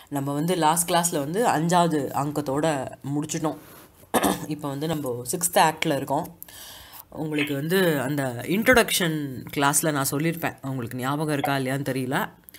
நம்ம வந்து லாஸ்ட் கிளாஸில் வந்து அஞ்சாவது அங்கத்தோட முடிச்சிட்டோம் இப்போ வந்து நம்ம சிக்ஸ்த் ஆக்டில் இருக்கோம் உங்களுக்கு வந்து அந்த இன்ட்ரொடக்ஷன் கிளாஸில் நான் சொல்லியிருப்பேன் உங்களுக்கு ஞாபகம் இருக்கா இல்லையான்னு தெரியல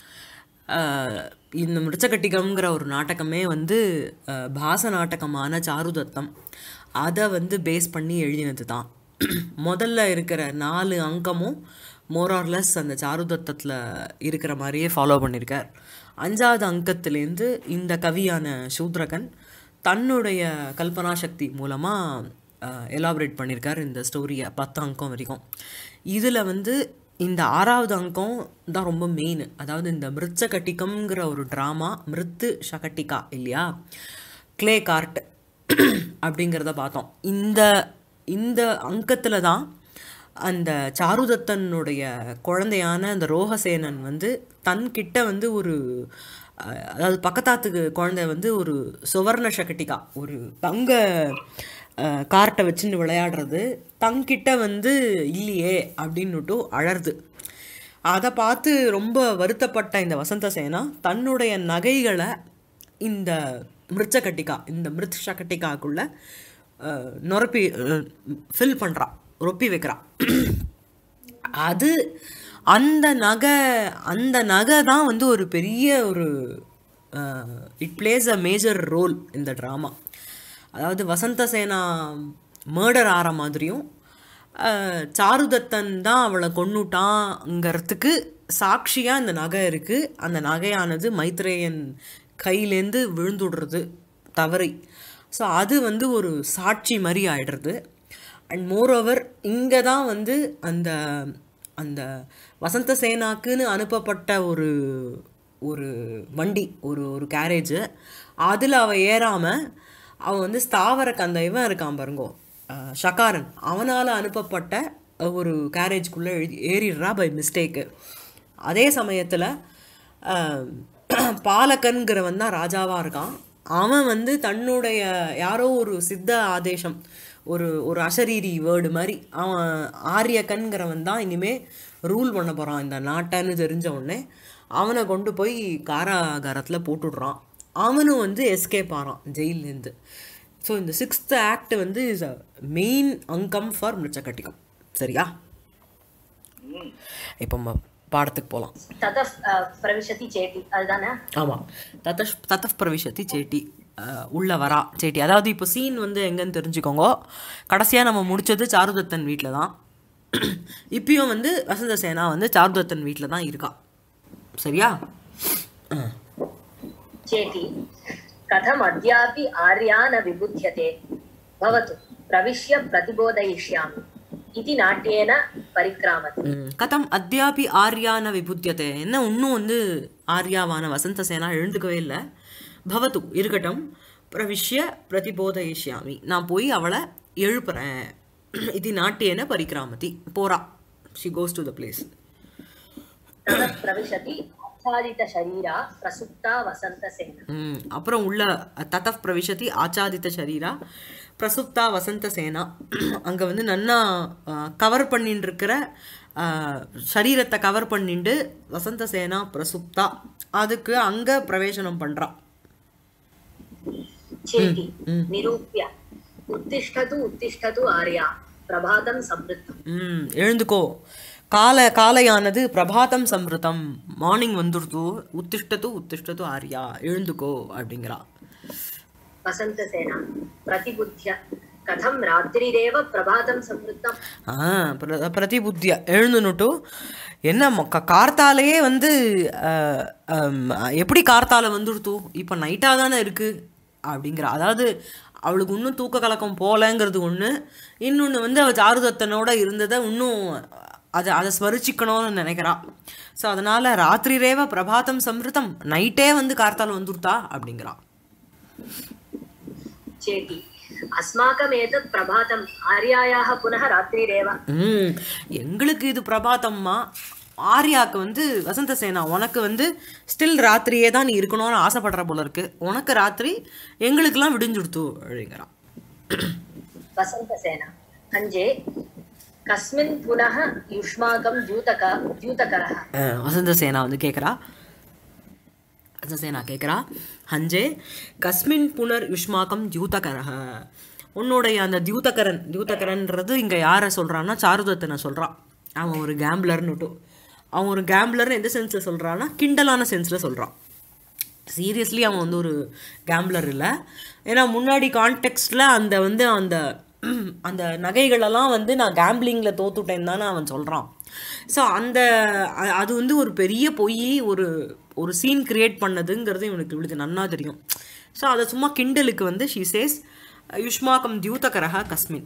ஆஹ் இந்த மிருச்சகட்டிகம்ங்கிற ஒரு நாடகமே வந்து ஆஹ் பாச நாடகமான சாருதத்தம் அதை வந்து பேஸ் பண்ணி எழுதினது தான் முதல்ல இருக்கிற நாலு அங்கமும் மோரார்லெஸ் அந்த சாருதத்தத்தில் இருக்கிற மாதிரியே ஃபாலோ பண்ணியிருக்கார் அஞ்சாவது அங்கத்துலேருந்து இந்த கவியான சூத்ரகன் தன்னுடைய கல்பனா சக்தி மூலமாக எலாபரேட் பண்ணியிருக்கார் இந்த ஸ்டோரியை பத்து அங்கம் வரைக்கும் இதில் வந்து இந்த ஆறாவது அங்கம் தான் ரொம்ப மெயின் அதாவது இந்த மிருச்ச கட்டிகம்ங்கிற ஒரு ட்ராமா மிருத்து ஷகட்டிகா இல்லையா க்ளே கார்ட் அப்படிங்கிறத பார்த்தோம் இந்த இந்த அங்கத்தில் தான் அந்த சாருதத்தனுடைய குழந்தையான அந்த ரோகசேனன் வந்து தன்கிட்ட வந்து ஒரு அஹ், அதாவது பக்கத்தாத்துக்கு குழந்தை வந்து ஒரு சுவர்ண சகட்டிகா ஒரு தங்க அஹ், கார்ட்டை வச்சுன்னு விளையாடுறது தங்கிட்ட வந்து இல்லையே அப்படின்னுட்டு அழறுது அதை பார்த்து ரொம்ப வருத்தப்பட்ட இந்த வசந்த சேனா தன்னுடைய நகைகளை இந்த மிருச்சகட்டிகா இந்த மிருத் சகட்டிகாக்குள்ள அஹ், நொரப்பி ஃபில் பண்ணுறா ரொப்பி வைக்கிறா அது அந்த நகை அந்த நகை தான் வந்து ஒரு பெரிய ஒரு it plays a major role இந்த ட்ராமா அதாவது வசந்த சேனா மர்டர் ஆகிற மாதிரியும் அஹ், சாருதத்தன் தான் அவளை கொன்னுட்டாங்கிறதுக்கு சாட்சியாக இந்த நகை இருக்குது அந்த நகையானது மைத்ரேயன் கையிலேருந்து விழுந்துடுறது தவறி ஸோ அது வந்து ஒரு சாட்சி மாதிரி ஆயிடுறது அண்ட் மோரோவர் இங்கே தான் வந்து அந்த அந்த வசந்த சேனாக்குன்னு அனுப்பப்பட்ட ஒரு ஒரு வண்டி ஒரு ஒரு கேரேஜு அதில் அவள் ஏறாமல் அவன் வந்து ஸ்தாவரக்கு அந்த இவன் இருக்கான் பாருங்கோ அஹ், ஷகாரன் அவனால் அனுப்பப்பட்ட ஒரு கேரேஜ்குள்ளே எழுதி ஏறிடுறா பை மிஸ்டேக்கு அதே சமயத்தில் பாலகன்கிறவன் தான் ராஜாவாக இருக்கான் அவன் வந்து தன்னுடைய யாரோ ஒரு சித்த ஆதேசம் ஒரு ஒரு அசரீரி வேர்டு மாதிரி அவன் ஆரியக்கன்கிறவன் தான் இனிமே ரூல் பண்ண போகிறான் இந்த நாட்டைன்னு தெரிஞ்ச உடனே அவனை கொண்டு போய் காராகாரத்தில் போட்டுடுறான் அவனும் வந்து எஸ்கேப் ஆகிறான் ஜெயிலேருந்து ஸோ இந்த சிக்ஸ்த் ஆக்ட் வந்து இஸ் அ மெயின் அங்கம் ஃபார் மிருச்சக்கட்டிகம் சரியா இப்போ நம்ம பாடத்துக்கு போகலாம் ततः अ, प्रविशति चेति அதுதானே ஆமாம் தத்தஷ் தத்தப் பிரவிஷத்தி சேட்டி அஹ், உள்ள வரா சேட்டி அதாவது இப்போ சீன் வந்து எங்கன்னு தெரிஞ்சுக்கோங்க கடைசியாக நம்ம முடிச்சது சாருதத்தன் வீட்டில் தான் இப்பயும் வந்து வசந்த சேனா வந்து சாருதத்தன் வீட்டில் தான் இருக்கா சரியா चेति कथम् अद्यापि आर्या न विबुध्यते भवतु प्रविश्य प्रतिबोधयिष्यामि इति नाट्येन परिक्रामति ம், கதம் அத்தியாபி ஆர்யான விபுத்தியத்தை என்ன இன்னும் வந்து ஆர்யாவான வசந்த சேனா எழுந்துக்கவே இல்லை பவத்து இருக்கட்டும் பிரவிஷ்ய பிரதிபோதயிஷ்யாமி நான் போய் அவளை எழுப்புறேன் இது நாட்டியன பரிக்கிராமதி போறா she goes to the place ततः प्रविशति आच्छादितशरीरा प्रसुप्ता वसन्तसेना ம், அப்புறம் உள்ள தத்தப் பிரவிஷதி ஆச்சாதித்த சரீரா பிரசுப்தா வசந்த சேனா அங்கே வந்து நன்னா கவர் பண்ணிட்டு இருக்கிற ஆ, சரீரத்தை கவர் பண்ணிட்டு வசந்த சேனா பிரசுப்தா அதுக்கு அங்கே பிரவேசனம் பண்ணுறா चेति निरूप्य उत्तिष्ठतु उत्तिष्ठतु आर्या प्रभातं संवृत्तम् ம் எழுந்துக்கோ கால காலையானது பிரபாதம் சம்ருதம் மார்னிங் வந்துடுது உத்திஷ்டத்து உத்திஷ்டத்து ஆர்யா எழுந்துக்கோ அப்படிங்கிறா वसन्तसेना प्रतिबुद्ध्य कथं रात्रिरेव प्रभातं संवृत्तम् ஆ பிர பிரதிபுத்தியா எழுந்துனுட்டு என்ன ம- க- கார்த்தாலேயே வந்து அஹ், அம், எப்படி கார்த்தால வந்துடுத்து இப்போ நைட்டாக தானே இருக்குது அப்படிங்கிற அதாவது அவளுக்கு இன்னும் தூக்க கலக்கம் போகலங்கிறது ஒன்று இன்னொன்று வந்து அவள் சாருதத்தனோட இருந்ததை இன்னும் அதை அதை ஸ்மரிச்சிக்கணும்னு நினைக்கிறா ஸோ அதனால் ராத்திரிரேவ பிரபாதம் சம்ருதம் நைட்டே வந்து கார்த்தால வந்துடுத்தா அப்படிங்கிறா चेति अस्माकम् एतत् प्रभातम् आर्यायाः पुनः रात्रिरेव ம் எங்களுக்கு இது பிரபாதம்மா ஆர்யாக்கு வந்து வசந்த சேனா உனக்கு வந்து ஸ்டில் ராத்திரியே தான் நீ இருக்கணும்னு ஆசைப்படுற போல இருக்கு உனக்கு ராத்திரி எங்களுக்கெல்லாம் விடிஞ்சுடுத்து அப்படிங்கிறான் वसन्तसेना अञ्जे कस्मिन् पुनः युष्माकं द्यूतक द्यूतकरः அஹ், வசந்த சேனா வந்து கேட்குறா வசந்தசேனா கேட்குறா ஹஞ்சே கஸ்மின் புனர் யுஷ்மாக்கம் தியூதகரஹ உன்னுடைய அந்த தியூதகரன் தியூதகரன்றது இங்கே யாரை சொல்கிறான்னா சாருதத்தனை சொல்கிறான் அவன் ஒரு கேம்ப்லர்னுட்டு அவன் ஒரு கேம்ப்லர்னு எந்த சென்ஸில் சொல்கிறான்னா கிண்டலான சென்ஸில் சொல்கிறான் சீரியஸ்லி அவன் வந்து ஒரு கேம்ப்லர் இல்லை ஏன்னா முன்னாடி கான்டெக்ஸ்டில் அந்த வந்து அந்த அந்த நகைகளெல்லாம் வந்து நான் கேம்பிளிங்கில் தோத்துட்டேன்னு தானே அவன் சொல்கிறான் ஸோ அந்த அ- அது வந்து ஒரு பெரிய பொய் ஒரு ஒரு சீன் கிரியேட் பண்ணதுங்கிறது இவனுக்கு இவளுக்கு நன்னா தெரியும் ஸோ அதை சும்மா கிண்டலுக்கு வந்து ஷீ சேஸ் யுஷ்மாக்கம் தியூதகரஹ கஸ்மின்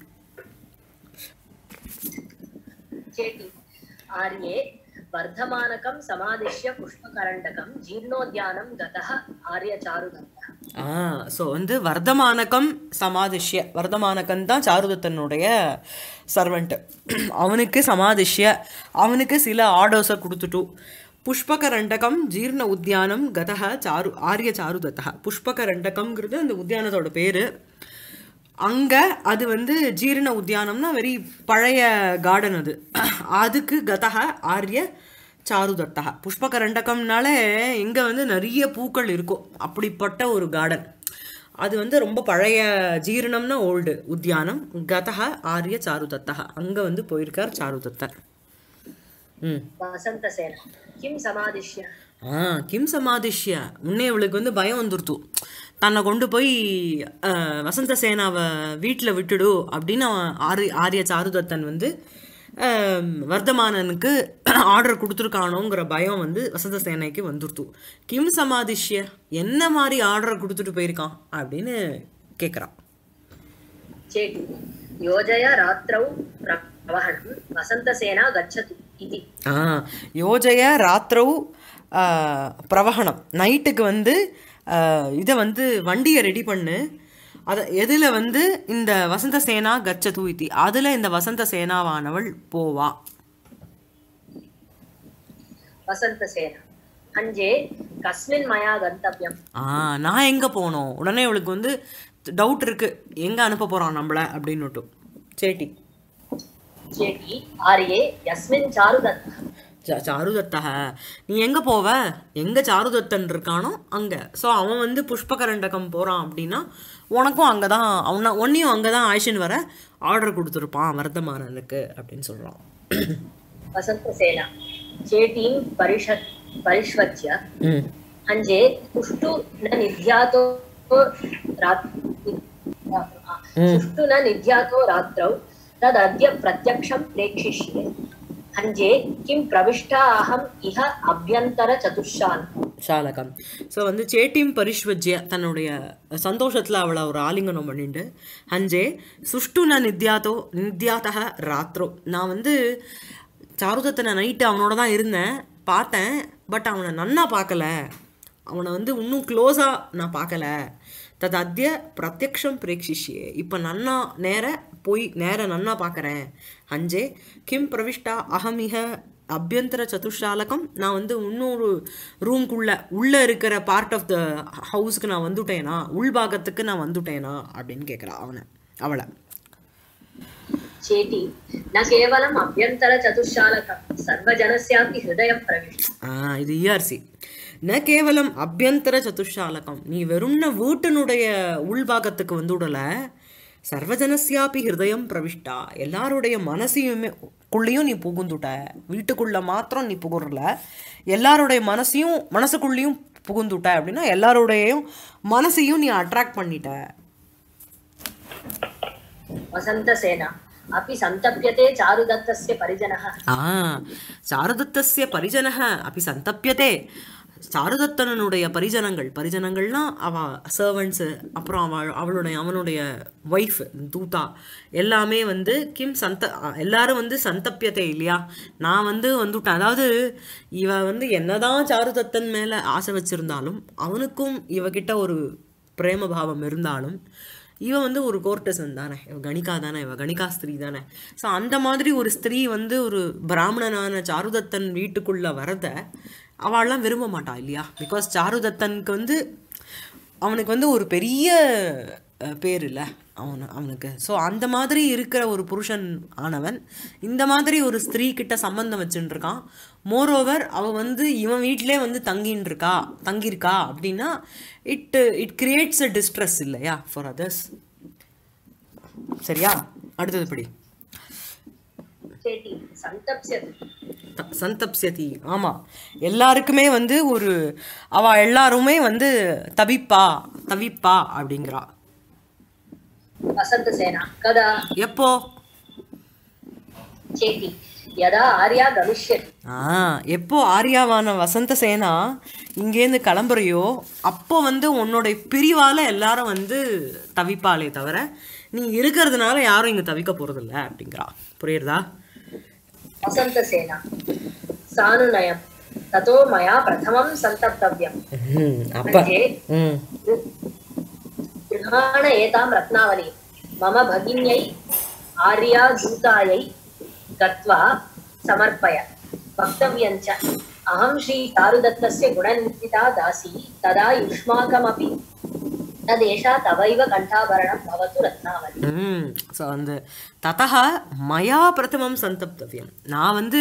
चेति आर्ये वर्धमानकं समादिश्य पुष्पकरण्डकं जीर्णोद्यानं गतः आर्यचारुदत्तः ஆ ஸோ வந்து வர்தமானகம் சமாதிஷ்ய வர்தமானகன் தான் சாருதத்தனுடைய சர்வெண்ட்டு அவனுக்கு சமாதிஷ்ய அவனுக்கு சில ஆர்டர்ஸை கொடுத்துட்டு புஷ்பகரண்டகம் ஜீர்ண உத்தியானம் கதக சாரு ஆரிய சாருதத்தா புஷ்பகரண்டகம்ங்கிறது அந்த உத்தியானத்தோட பேர் அங்கே அது வந்து ஜீரண உத்தியானம்னா வெரி பழைய கார்டன் அது அதுக்கு கதக ஆரிய சாருதத்தா புஷ்பகரண்டகம்னாலே இங்கே வந்து நிறைய பூக்கள் இருக்கும் அப்படிப்பட்ட ஒரு கார்டன் அது வந்து ரொம்ப பழைய ஜீரணம்னா ஓல்டு உத்தியானம் கதக ஆரிய சாருதத்தா அங்கே வந்து போயிருக்கார் சாருதத்தர் ம் वसन्तसेना किं समादिश्य ஆ கிம் சமாதிஷ்ய முன்னே இவளுக்கு வந்து பயம் வந்துருத்து தன்னை கொண்டு போய் அஹ், வசந்த சேனாவை வீட்டில் விட்டுடு அப்படின்னு அவன் ஆரி ஆரிய சாருதத்தன் வந்து அஹ், வர்தமானனுக்கு ஆர்டர் கொடுத்துருக்கானோங்கிற பயம் வந்து வசந்த சேனைக்கு வந்துருத்து கிம் சமாதிஷ்ய என்ன மாதிரி ஆர்டர் கொடுத்துட்டு போயிருக்கான் அப்படின்னு கேட்குறான் चेति योजय रात्रौ प्रवहणं वसन्तसेना गच्छतु इति ஆ யோஜய ராத்திரவு ஆ, பிரவகணம் நைட்டுக்கு வந்து ஆ, இதை வந்து வண்டியை ரெடி பண்ணு அதை எதில் வந்து இந்த வசந்த சேனா கச்ச தூய்த்தி அதில் இந்த வசந்த சேனாவானவள் போவா वसन्तसेना हञ्जे कस्मिन् मया गन्तव्यम् ஆ நான் எங்கே போனோம் உடனே இவளுக்கு வந்து டவுட் இருக்கு எங்கே அனுப்ப போகிறான் நம்மளை அப்படின்னுட்டு சேட்டி चेति आर्ये यस्मिन् चारुदत्तः சா- சாருதத்தக நீ எங்கே போவ எங்கே சாருதத்தன் இருக்கானோ அங்கே ஸோ அவன் வந்து புஷ்பகரண்டகம் போகிறான் அப்படின்னா உனக்கும் அங்கே தான் அவனை உன்னையும் அங்கே தான் ஆயிஷன் வர ஆர்டர் கொடுத்துருப்பான் வர்த்தமானனுக்கு அப்படின்னு சொல்கிறான் वसन्तसेना चेटीं परिष परिष्वच्य ம் हञ्जे पुष्टु न निध्यातो रात्- सुष्ठु न निध्यातो रात्रौ तदद्य प्रत्यक्षं प्रेक्षिष्ये हञ्जे किं प्रविष्टा अहम् इह अभ्यन्तरचतुष्षान् சாலகம் ஸோ வந்து சேட்டிம் பரிஷ்வஜ்ய தன்னுடைய சந்தோஷத்தில் அவளை ஒரு ஆலிங்கனம் பண்ணிட்டு ஹஞ்சே சுஷ்டு ந நித்யாத்தோ நித்யாத்தக ராத்ரோ நான் வந்து சாருதத்தனை நைட்டு அவனோட தான் இருந்தேன் பார்த்தேன் பட் அவனை நன்னா பார்க்கல அவனை வந்து இன்னும் க்ளோஸாக நான் பார்க்கல தத் அத்திய பிரத்யக்ஷம் பிரேக்ஷிஷ்யே இப்போ நன்னா நேர போய் நேர நன்னா பார்க்குறேன் ஹஞ்சே கிம் பிரவிஷ்டா அகமிக அபியந்தர சதுஷாலகம் நான் வந்து இன்னொரு ரூம்குள்ளே உள்ளே இருக்கிற பார்ட் ஆஃப் த ஹவுஸ்க்கு நான் வந்துட்டேனா உள்பாகத்துக்கு நான் வந்துட்டேனா அப்படின்னு கேட்குறா அவனை அவளை चेति न केवलम् अभ्यन्तरचतुष्षालकं सर्वजनस्यापि हृदयं प्रविष्ट ஆ இது இஆர்சி ந கேவலம் அபியந்தர சதுஷாலகம் நீ வெறும்ன வீட்டினுடைய உள்பாகத்துக்கு வந்துடல சர்வஜனஸ்யாபி ஹிருதயம் பிரவிஷ்டா எல்லாருடைய மனசையுமே குள்ளேயும் நீ புகுந்துட்ட வீட்டுக்குள்ள மாத்திரம் நீ புகுறல எல்லாருடைய மனசையும் மனசுக்குள்ளேயும் புகுந்துட்ட அப்படின்னா எல்லாருடையும் மனசையும் நீ அட்ராக்ட் பண்ணிட்ட वसन्तसेना अपि सन्तप्यते चारुदत्तस्य परिजनः ஆ சாரதத்தஸ்ய பரிஜனக அப்படி சந்தப்பியதே சாருதத்தனனுடைய பரிஜனங்கள் பரிஜனங்கள்னா அவ சர்வன்ஸு அப்புறம் அவள் அவளுடைய அவனுடைய ஒய்ஃப் தூதா எல்லாமே வந்து கிம் சந்த எல்லாரும் வந்து சந்தப்பியதே இல்லையா நான் வந்து வந்துட்டேன் அதாவது இவ வந்து என்னதான் சாருதத்தன் மேலே ஆசை வச்சிருந்தாலும் அவனுக்கும் இவகிட்ட ஒரு பிரேம பாவம் இருந்தாலும் இவன் வந்து ஒரு கோர்டசன் தானே இவ கணிகா தானே இவ கணிகா ஸ்திரீ தானே ஸோ அந்த மாதிரி ஒரு ஸ்திரீ வந்து ஒரு பிராமணனான சாருதத்தன் வீட்டுக்குள்ள வரத அவள்லாம் விரும்ப மாட்டா இல்லையா பிகாஸ் சாருதத்தனுக்கு வந்து அவனுக்கு வந்து ஒரு பெரிய அஹ், பேர் இல்லை அவனு அவனுக்கு ஸோ அந்த மாதிரி இருக்கிற ஒரு புருஷன் ஆனவன் இந்த மாதிரி ஒரு ஸ்திரீ கிட்ட சம்பந்தம் வச்சுட்டு இருக்கான் மோரோவர் அவ வந்து இவன் வீட்டிலே வந்து தங்கின்னு இருக்கா தங்கியிருக்கா அப்படின்னா it it creates a distress இல்லையா ஃபார் அதர்ஸ் சரியா அடுத்தது படி चेति सन्तप्स्यति த- சந்தப்ஸ்யதி ஆமாம் எல்லாருக்குமே வந்து ஒரு அவ எல்லாருமே வந்து தவிப்பா தவிப்பா அப்படிங்கிறா वसन्तसेना कदा எப்போ चेति यदा आर्या गमिष्यति ஆ எப்போ ஆர்யாவான வசந்த சேனா இங்கேருந்து கிளம்புறியோ அப்போ வந்து உன்னோட பிரிவால் எல்லாரும் வந்து தவிப்பாளே தவிர நீ இருக்கிறதுனால யாரும் இங்கே தவிக்க போகிறதில்ல அப்படிங்கிறா புரியுறதா वसन्तसेना सानुनयं ततो मया प्रथमं सन्तप्तव्यम् ம் அப்போ मध्ये ம் गृहाण एतां रत्नावलीं मम भगिन्यै आर्या दूतायै गत्वा समर्पय वक्तव्यं च अहं श्रीचारुदत्तस्य गुणनिन्दिता दासी तदा युष्माकमपि तदेषा तवैव कण्ठाभरणं भवतु रत्नावली ம் ஸோ அந்த ததா மயா பிரதமம் சந்தப்தவியம் நான் வந்து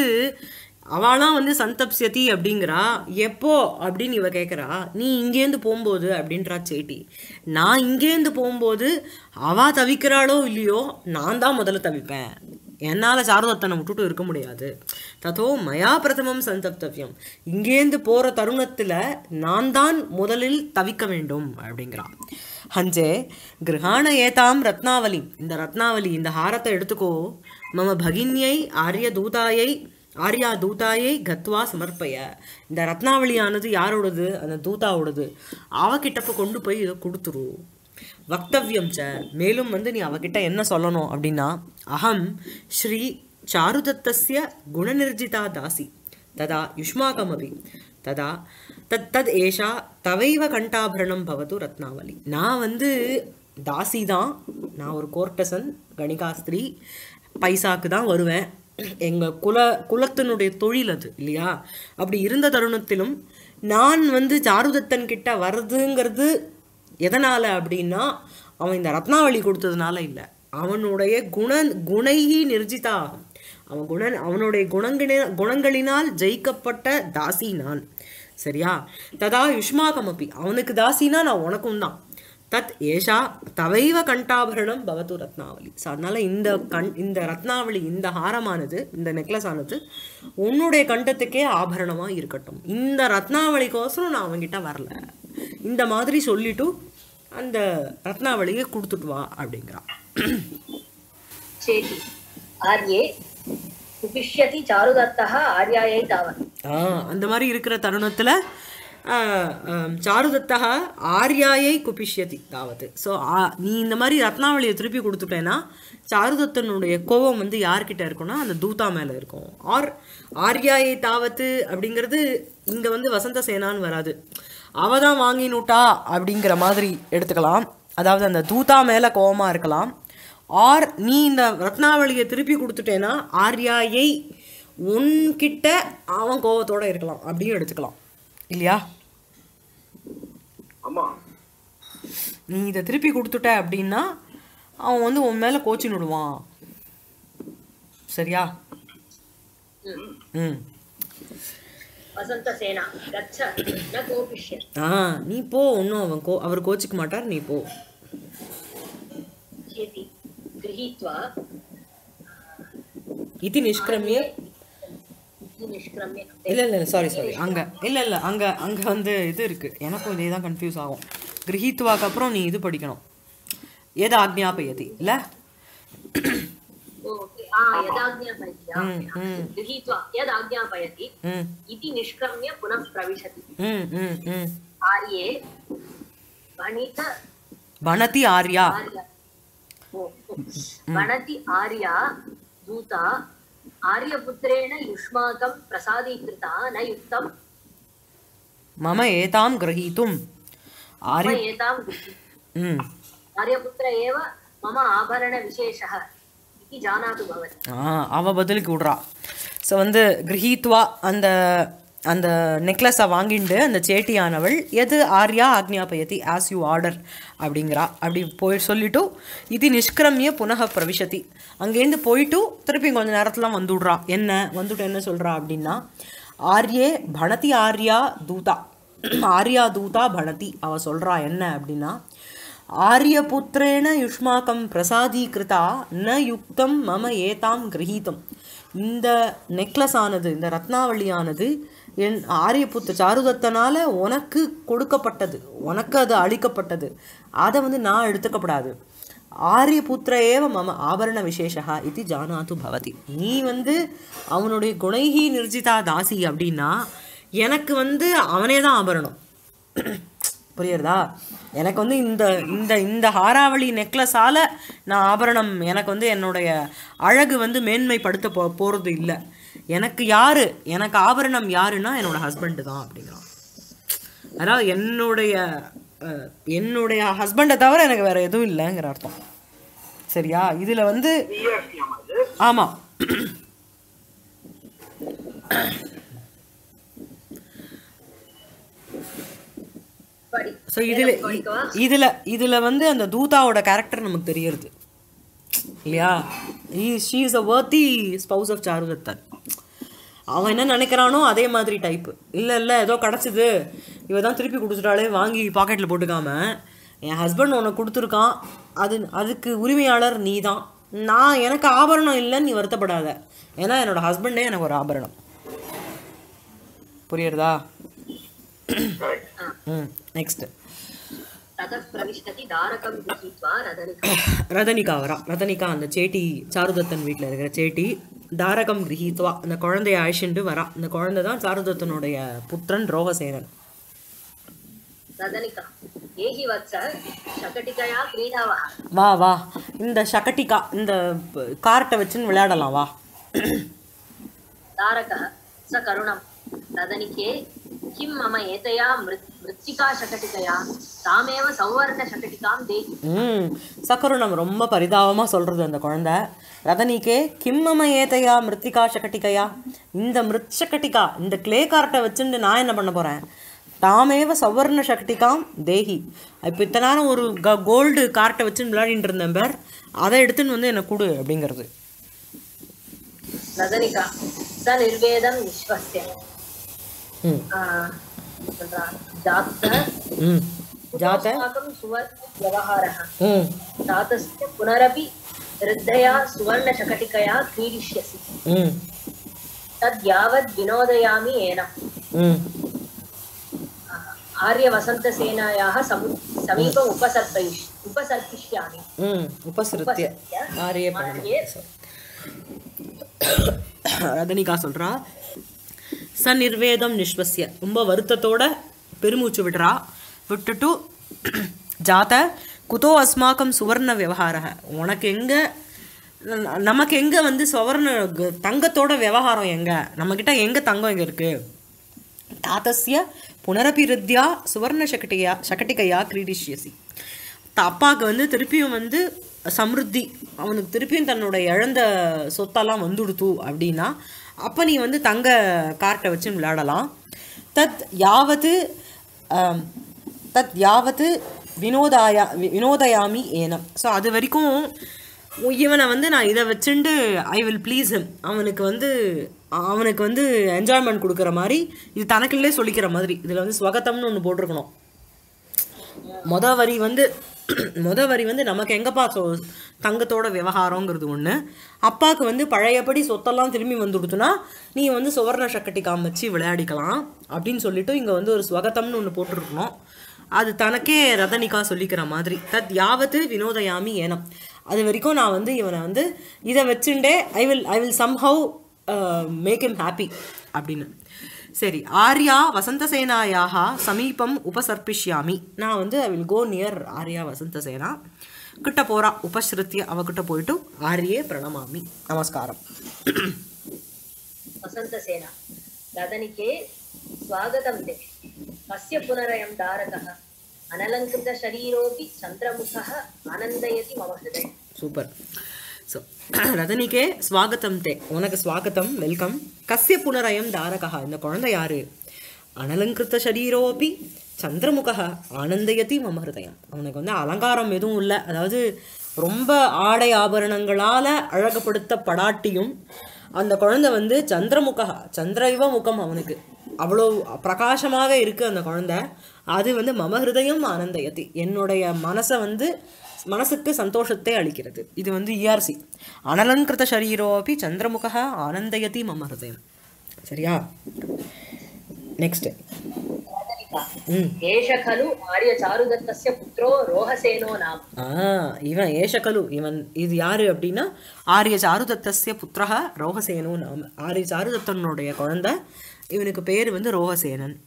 அவளாம் வந்து சந்தப்சியதி அப்படிங்கிறா எப்போ அப்படின்னு இவ கேட்குறா நீ இங்கேருந்து போகும்போது அப்படின்றா சேட்டி நான் இங்கேருந்து போகும்போது அவ தவிக்கிறாளோ இல்லையோ நான் தான் முதல்ல தவிப்பேன் என்னால் சாரதத்தனை விட்டுட்டு இருக்க முடியாது ததோ மயா பிரதமம் சந்தப்தவியம் இங்கேருந்து போகிற தருணத்தில் நான் தான் முதலில் தவிக்க வேண்டும் அப்படிங்கிறான் ஹஞ்சே கிரகாண ஏதாம் ரத்னாவலி இந்த ரத்னாவலி இந்த ஹாரத்தை எடுத்துக்கோ மம பகின்யை ஆரிய தூதாயை ஆர்யா தூதாயை கத்வா சமர்ப்பய இந்த ரத்னாவளியானது யாரோடது அந்த தூதாவோடது அவகிட்டப்ப கொண்டு போய் இதை கொடுத்துரு வக்தவ்யம் ச மேலும் வந்து நீ அவகிட்ட என்ன சொல்லணும் அப்படின்னா அகம் ஸ்ரீ சாருதத்தஸ்ய குணநிர்ஜிதா தாசி ததா யுஷ்மாகமபி ததா தத் தத் ஏஷா தவைவ கண்டாபரணம் பவது ரத்னாவலி நான் வந்து தாசி தான் நான் ஒரு கோர்டசன் கணிகாஸ்திரி பைசாக்கு தான் வருவேன் எங்கள் குல குலத்தினுடைய தொழில் அது இல்லையா அப்படி இருந்த தருணத்திலும் நான் வந்து சாருதத்தன் கிட்ட வர்றதுங்கிறது எதனால் அப்படின்னா அவன் இந்த ரத்னாவளி கொடுத்ததுனால இல்லை அவனுடைய குண குணைகி நிர்ஜிதா அவன் குண அவனுடைய குணங்கின குணங்களினால் ஜெயிக்கப்பட்ட தாசி நான் சரியா ததா யுஷ்மாகமப்பி அவனுக்கு தாசினா நான் உனக்கும் தான் தத் ஏஷா தவைவ கண்டாபரணம் பவத்து ரத்னாவளி ஸோ அதனால இந்த கண் இந்த ரத்னாவளி இந்த ஹாரமானது இந்த நெக்லஸ் ஆனது உன்னுடைய கண்டத்துக்கே ஆபரணமாக இருக்கட்டும் இந்த ரத்னாவளிக்கோசரம் நான் அவன்கிட்ட வரல இந்த மாதிரி சொல்லிட்டு அந்த ரத்னாவளியை கொடுத்துட்டு வா அப்படிங்கிறான் चेति आर्ये कुपिष्यति चारुदत्तः आर्यायै तावत् ஆ அந்த மாதிரி இருக்கிற தருணத்தில் சாருதத்தா ஆர்யாயை குபிஷ்யதி தாவது ஸோ நீ இந்த மாதிரி ரத்னாவளியை திருப்பி கொடுத்துட்டேன்னா சாருதத்தனுடைய கோபம் வந்து யார்கிட்ட இருக்கும்னா அந்த தூதா மேலே இருக்கும் ஆர் ஆர்யாயை தாவத்து அப்படிங்கிறது இங்கே வந்து வசந்த சேனான்னு வராது அவ தான் வாங்கினுட்டா அப்படிங்கிற மாதிரி எடுத்துக்கலாம் அதாவது அந்த தூதா மேலே கோபமாக இருக்கலாம் ஆர் நீ இந்த ரத்னாவளியை திருப்பி கொடுத்துட்டேன்னா ஆர்யாயை உன்கிட்ட அவன் கோவத்தோட இருக்கலாம் அப்படின்னு எடுத்துக்கலாம் இல்லையா ஆமா நீ இதை திருப்பி கொடுத்துட்ட அப்படின்னா அவன் வந்து உன் மேலே கோச்சின்னு விடுவான் சரியா ம் वसन्तसेना गच्छ न कोपिष्यति ஆ நீ போ ஒன்றும் அவன் கோ அவர் கோச்சிக்க மாட்டார் நீ போ चेति गृहीत्वा இது நிஷ்கிரமிய इति निष्क्रम्य இல்லை இல்லை சாரி சாரி அங்கே இல்லை இல்லை அங்கே அங்கே வந்து இது இருக்குது எனக்கும் இதே தான் கன்ஃபியூஸ் ஆகும் கிரகித்துவாக்கு அப்புறம் நீ இது படிக்கணும் எது ஆக்ஞாபயதி இல்லை ओके आ यदाज्ञापयति आ, गृहीत्वा यदाज्ञापयति ம் इति निष्क्रम्य पुनः प्रविशति ம் ம் ம் आर्ये वणित வனதி ஆர்யா आर्या ओ, ओ, वणति आर्या दूता आर्यपुत्रेण युष्माकं प्रसादीकृता न युक्तं மம ஏதாம் கிரகீத்தும் मम ஆர்ய एतां गृही ம் आर्यपुत्र एव मम आभरणविशेषः इति जानातु भवति ஆ அவ பதிலுக்கு விட்றா ஸோ வந்து கிரகித்வா அந்த அந்த நெக்லஸை வாங்கிண்டு அந்த சேட்டியானவள் எது ஆர்யா ஆக்ஞாபயதி ஆஸ் யூ ஆர்டர் அப்படிங்கிறா அப்படி போய் சொல்லிட்டு இது நிஷ்கிரமிய புனக பிரவிஷதி அங்கேருந்து போயிட்டு திருப்பி கொஞ்ச நேரத்தில் வந்துடுறா என்ன வந்துட்டு என்ன சொல்கிறா அப்படின்னா ஆர்யே பணதி ஆர்யா தூதா ஆர்யா தூதா பணதி அவ சொல்கிறா என்ன அப்படின்னா ஆரியபுத்திரேண யுஷ்மாக்கம் பிரசாதீகிருதா ந யுக்தம் மம ஏதாம் கிரகீதம் இந்த நெக்லஸ் ஆனது இந்த ரத்னாவளியானது என் ஆரியபுத்த சாருதத்தனால உனக்கு கொடுக்கப்பட்டது உனக்கு அது அளிக்கப்பட்டது அதை வந்து நான் எடுத்துக்கப்படாது ஆரியபுத்திர ஏவ மம ஆபரண விசேஷா இது ஜானாது பவதி நீ வந்து அவனுடைய குணைகி நிர்ஜிதா தாசி அப்படின்னா எனக்கு வந்து அவனே தான் ஆபரணம் புரியுறதா எனக்கு வந்து இந்த இந்த இந்த ஹாராவளி நெக்லஸால் நான் ஆபரணம் எனக்கு வந்து என்னுடைய அழகு வந்து மேன்மைப்படுத்த போ போகிறது இல்லை எனக்கு யார் எனக்கு ஆபரணம் யாருன்னா என்னோட ஹஸ்பண்டு தான் அப்படிங்கிறான் அதாவது என்னுடைய அஹ், என்னுடைய ஹஸ்பண்டை தவிர எனக்கு வேற எதுவும் இல்லைங்கிற அர்த்தம் சரியா இதில் வந்து பிஎஸ்சியம் அது ஆமாம் படி ஸோ இதில் படிக்கவா? இதில் இதில் வந்து அந்த தூதாவோட கேரக்டர் நமக்கு தெரியறது இல்லையா she is a worthy spouse of Charudattan அவன் என்ன நினைக்கிறானோ அதே மாதிரி டைப்பு இல்லை இல்லை ஏதோ கிடச்சிது இவ தான் திருப்பி கொடுத்துட்டாலே வாங்கி பாக்கெட்டில் போட்டுக்காம என் ஹஸ்பண்ட் உனக்கு கொடுத்துருக்கான் அது அதுக்கு உரிமையாளர் நீ தான் நான் எனக்கு ஆபரணம் இல்லைன்னு நீ வருத்தப்படாத ஏன்னா என்னோட ஹஸ்பண்டே எனக்கு ஒரு ஆபரணம் புரியுறதா ம் நெக்ஸ்ட்டு ततः प्रविशति दारकं गृहीत्वा रदनिका ரதனிகா வரா ரதனிகா அந்த சேட்டி சாருதத்தன் வீட்டில் இருக்கிற சேட்டி தாரகம் கிரகித்வா அந்த குழந்தைய அழிச்சுண்டு வரா அந்த குழந்தை தான் சாருதத்தனுடைய புத்திரன் ரோகசேனன் रदनिका ये हि वत्स शकटिकया क्रीडावः வா வா இந்த ஷகட்டிகா இந்த கார்ட்டை வச்சுன்னு விளையாடலாம் வா तारकः स करुणं रदनिके किं मम एतया मृत् मृत्तिका शकटिकया तामेव सौवर्णशकटिकां देहि ம் சக்கருணம் ரொம்ப பரிதாபமாக சொல்கிறது அந்த குழந்தை ரதனிக்கே கிம்மம ஏதையா மிருத்திகா சகட்டிகையா இந்த மிருத் சகட்டிகா இந்த கிளே கார்ட்டை வச்சுட்டு நான் என்ன பண்ண போகிறேன் தாமேவ சவர்ண சக்திகாம் தேஹி இப்போ இத்தனை நேரம் ஒரு க கோல்டு கார்ட்டை வச்சு விளையாடிட்டு இருந்தேன் பேர் அதை எடுத்துன்னு வந்து எனக்கு கொடு அப்படிங்கிறது रदनिका स निर्वेदं निःश्वस्य ம் आ, तत्र जात ம் ஜாத்த अस्माकं सुवर्णव्यवहारः ம் जातस्य पुनरपि वृद्धया सुवर्णशकटिकया क्रीडिष्यसि ம் तद् यावद् विनोदयामि एनम् ம் आर्यवसन्तसेनायाः समु समीपम् उपसर्पयिष् उपसर्पिष्यामि ம் உபசிருத்திய ஆரிய आर्ये ரதனிகா சொல்கிறா ச நிர்வேதம் நிஸ்வசிய ரொம்ப வருத்தத்தோட பெருமூச்சு விடுறா விட்டுட்டு ஜாத குதோ அஸ்மாக்கம் சுவர்ண விவகார உனக்கு எங்கே நமக்கு எங்கே வந்து சுவர்ண க- தங்கத்தோட விவகாரம் எங்கே நம்மக்கிட்ட எங்கே தங்கம் எங்கே இருக்குது தாத்தஸ்ய புனரபிருத்தியா சுவர்ண சகட்டியா சகட்டிகையா கிரீடிஷ்யசி த- அப்பாவுக்கு வந்து திருப்பியும் வந்து சம்ருத்தி அவனுக்கு திருப்பியும் தன்னோட இழந்த சொத்தெல்லாம் வந்துடுத்து அப்படின்னா அப்போ நீ வந்து தங்க கார்ட்டை வச்சு விளையாடலாம் தத் யாவது ஆம், தத் யாவது வினோதாயா வி- வினோதயாமி ஏனம் ஸோ அது வரைக்கும் இவனை வந்து நான் இதை வச்சுண்டு ஐ வில் ப்ளீஸ் him அவனுக்கு வந்து அவனுக்கு வந்து என்ஜாய்மெண்ட் கொடுக்குற மாதிரி இது தனக்குள்ளே சொல்லிக்கிற மாதிரி இதில் வந்து ஸ்வகத்தம்னு ஒன்று போட்டிருக்கணும் மொத வரி வந்து மொத வரி வந்து நமக்கு எங்கப்பா சொ தங்கத்தோட விவகாரங்கிறது ஒன்று அப்பாவுக்கு வந்து பழையபடி சொத்தெல்லாம் திரும்பி வந்து கொடுத்துனா நீ வந்து சுவர்ண சக்கட்டி காமிச்சு விளையாடிக்கலாம் அப்படின்னு சொல்லிட்டு இங்கே வந்து ஒரு ஸ்வகத்தம்னு ஒன்று போட்டிருக்கணும் அது தனக்கே ரதனிகா சொல்லிக்கிற மாதிரி தத் யாவத்து வினோதயாமி ஏனம் அது வரைக்கும் நான் வந்து இவனை வந்து இதை வச்சுட்டே I will I will somehow make him happy அப்படின்னு சரி ஆர்யா வசந்தசேனாயாக சமீபம் உபசர்ப்பிஷ்யாமி நான் வந்து I will go near Arya Vasantasena கிட்ட போறா உபஸ்ருத்திய அவகிட்ட போயிட்டு ஆரியே பிரணமாமி நமஸ்காரம் वसन्तसेना रदनिके स्वागतं ते कस्य पुनरयं दारकः अनलङ्कृतशरीरोऽपि चन्द्रमुखः आनन्दयति मम हृदयम् சூப்பர் ஸோ ரதனிக்கே ஸ்வாகத்தம் தே உனக்கு ஸ்வாகத்தம் வெல்கம் கஸ்ய புனரயம் தாரகா இந்த குழந்தை யாரு அனலங்கிருத்த சரீரோபி சந்திரமுக ஆனந்தயதி மம ஹிருதயம் அவனுக்கு வந்து அலங்காரம் எதுவும் இல்லை அதாவது ரொம்ப ஆடை ஆபரணங்களால் அழகுபடுத்தப்படாட்டியும் அந்த குழந்தை வந்து சந்திரமுகா சந்திரைவ முகம் அவனுக்கு அவ்வளோ பிரகாசமாக இருக்கு அந்த குழந்தை அது வந்து மம ஹிருதயம் ஆனந்தயதி என்னுடைய மனசை வந்து மனசுக்கு சந்தோஷத்தை அளிக்கிறது இது வந்து இஆர்சி அனலங்கிருத சரீரோபி சந்திரமுக ஆனந்தயதி மம ஹிருதயம் சரியா நெக்ஸ்ட் ம் एष खलु आर्यचारुदत्तस्य पुत्रो रोहसेनो नाम ஆ இவன் ஏஷகலு இவன் இது யாரு அப்படின்னா ஆரிய சாருதத்தஸ்ய புத்திரஹ ரோகசேனோ நாம ஆரிய சாருதத்தனுடைய குழந்தை இவனுக்கு பேர் வந்து ரோகசேனன்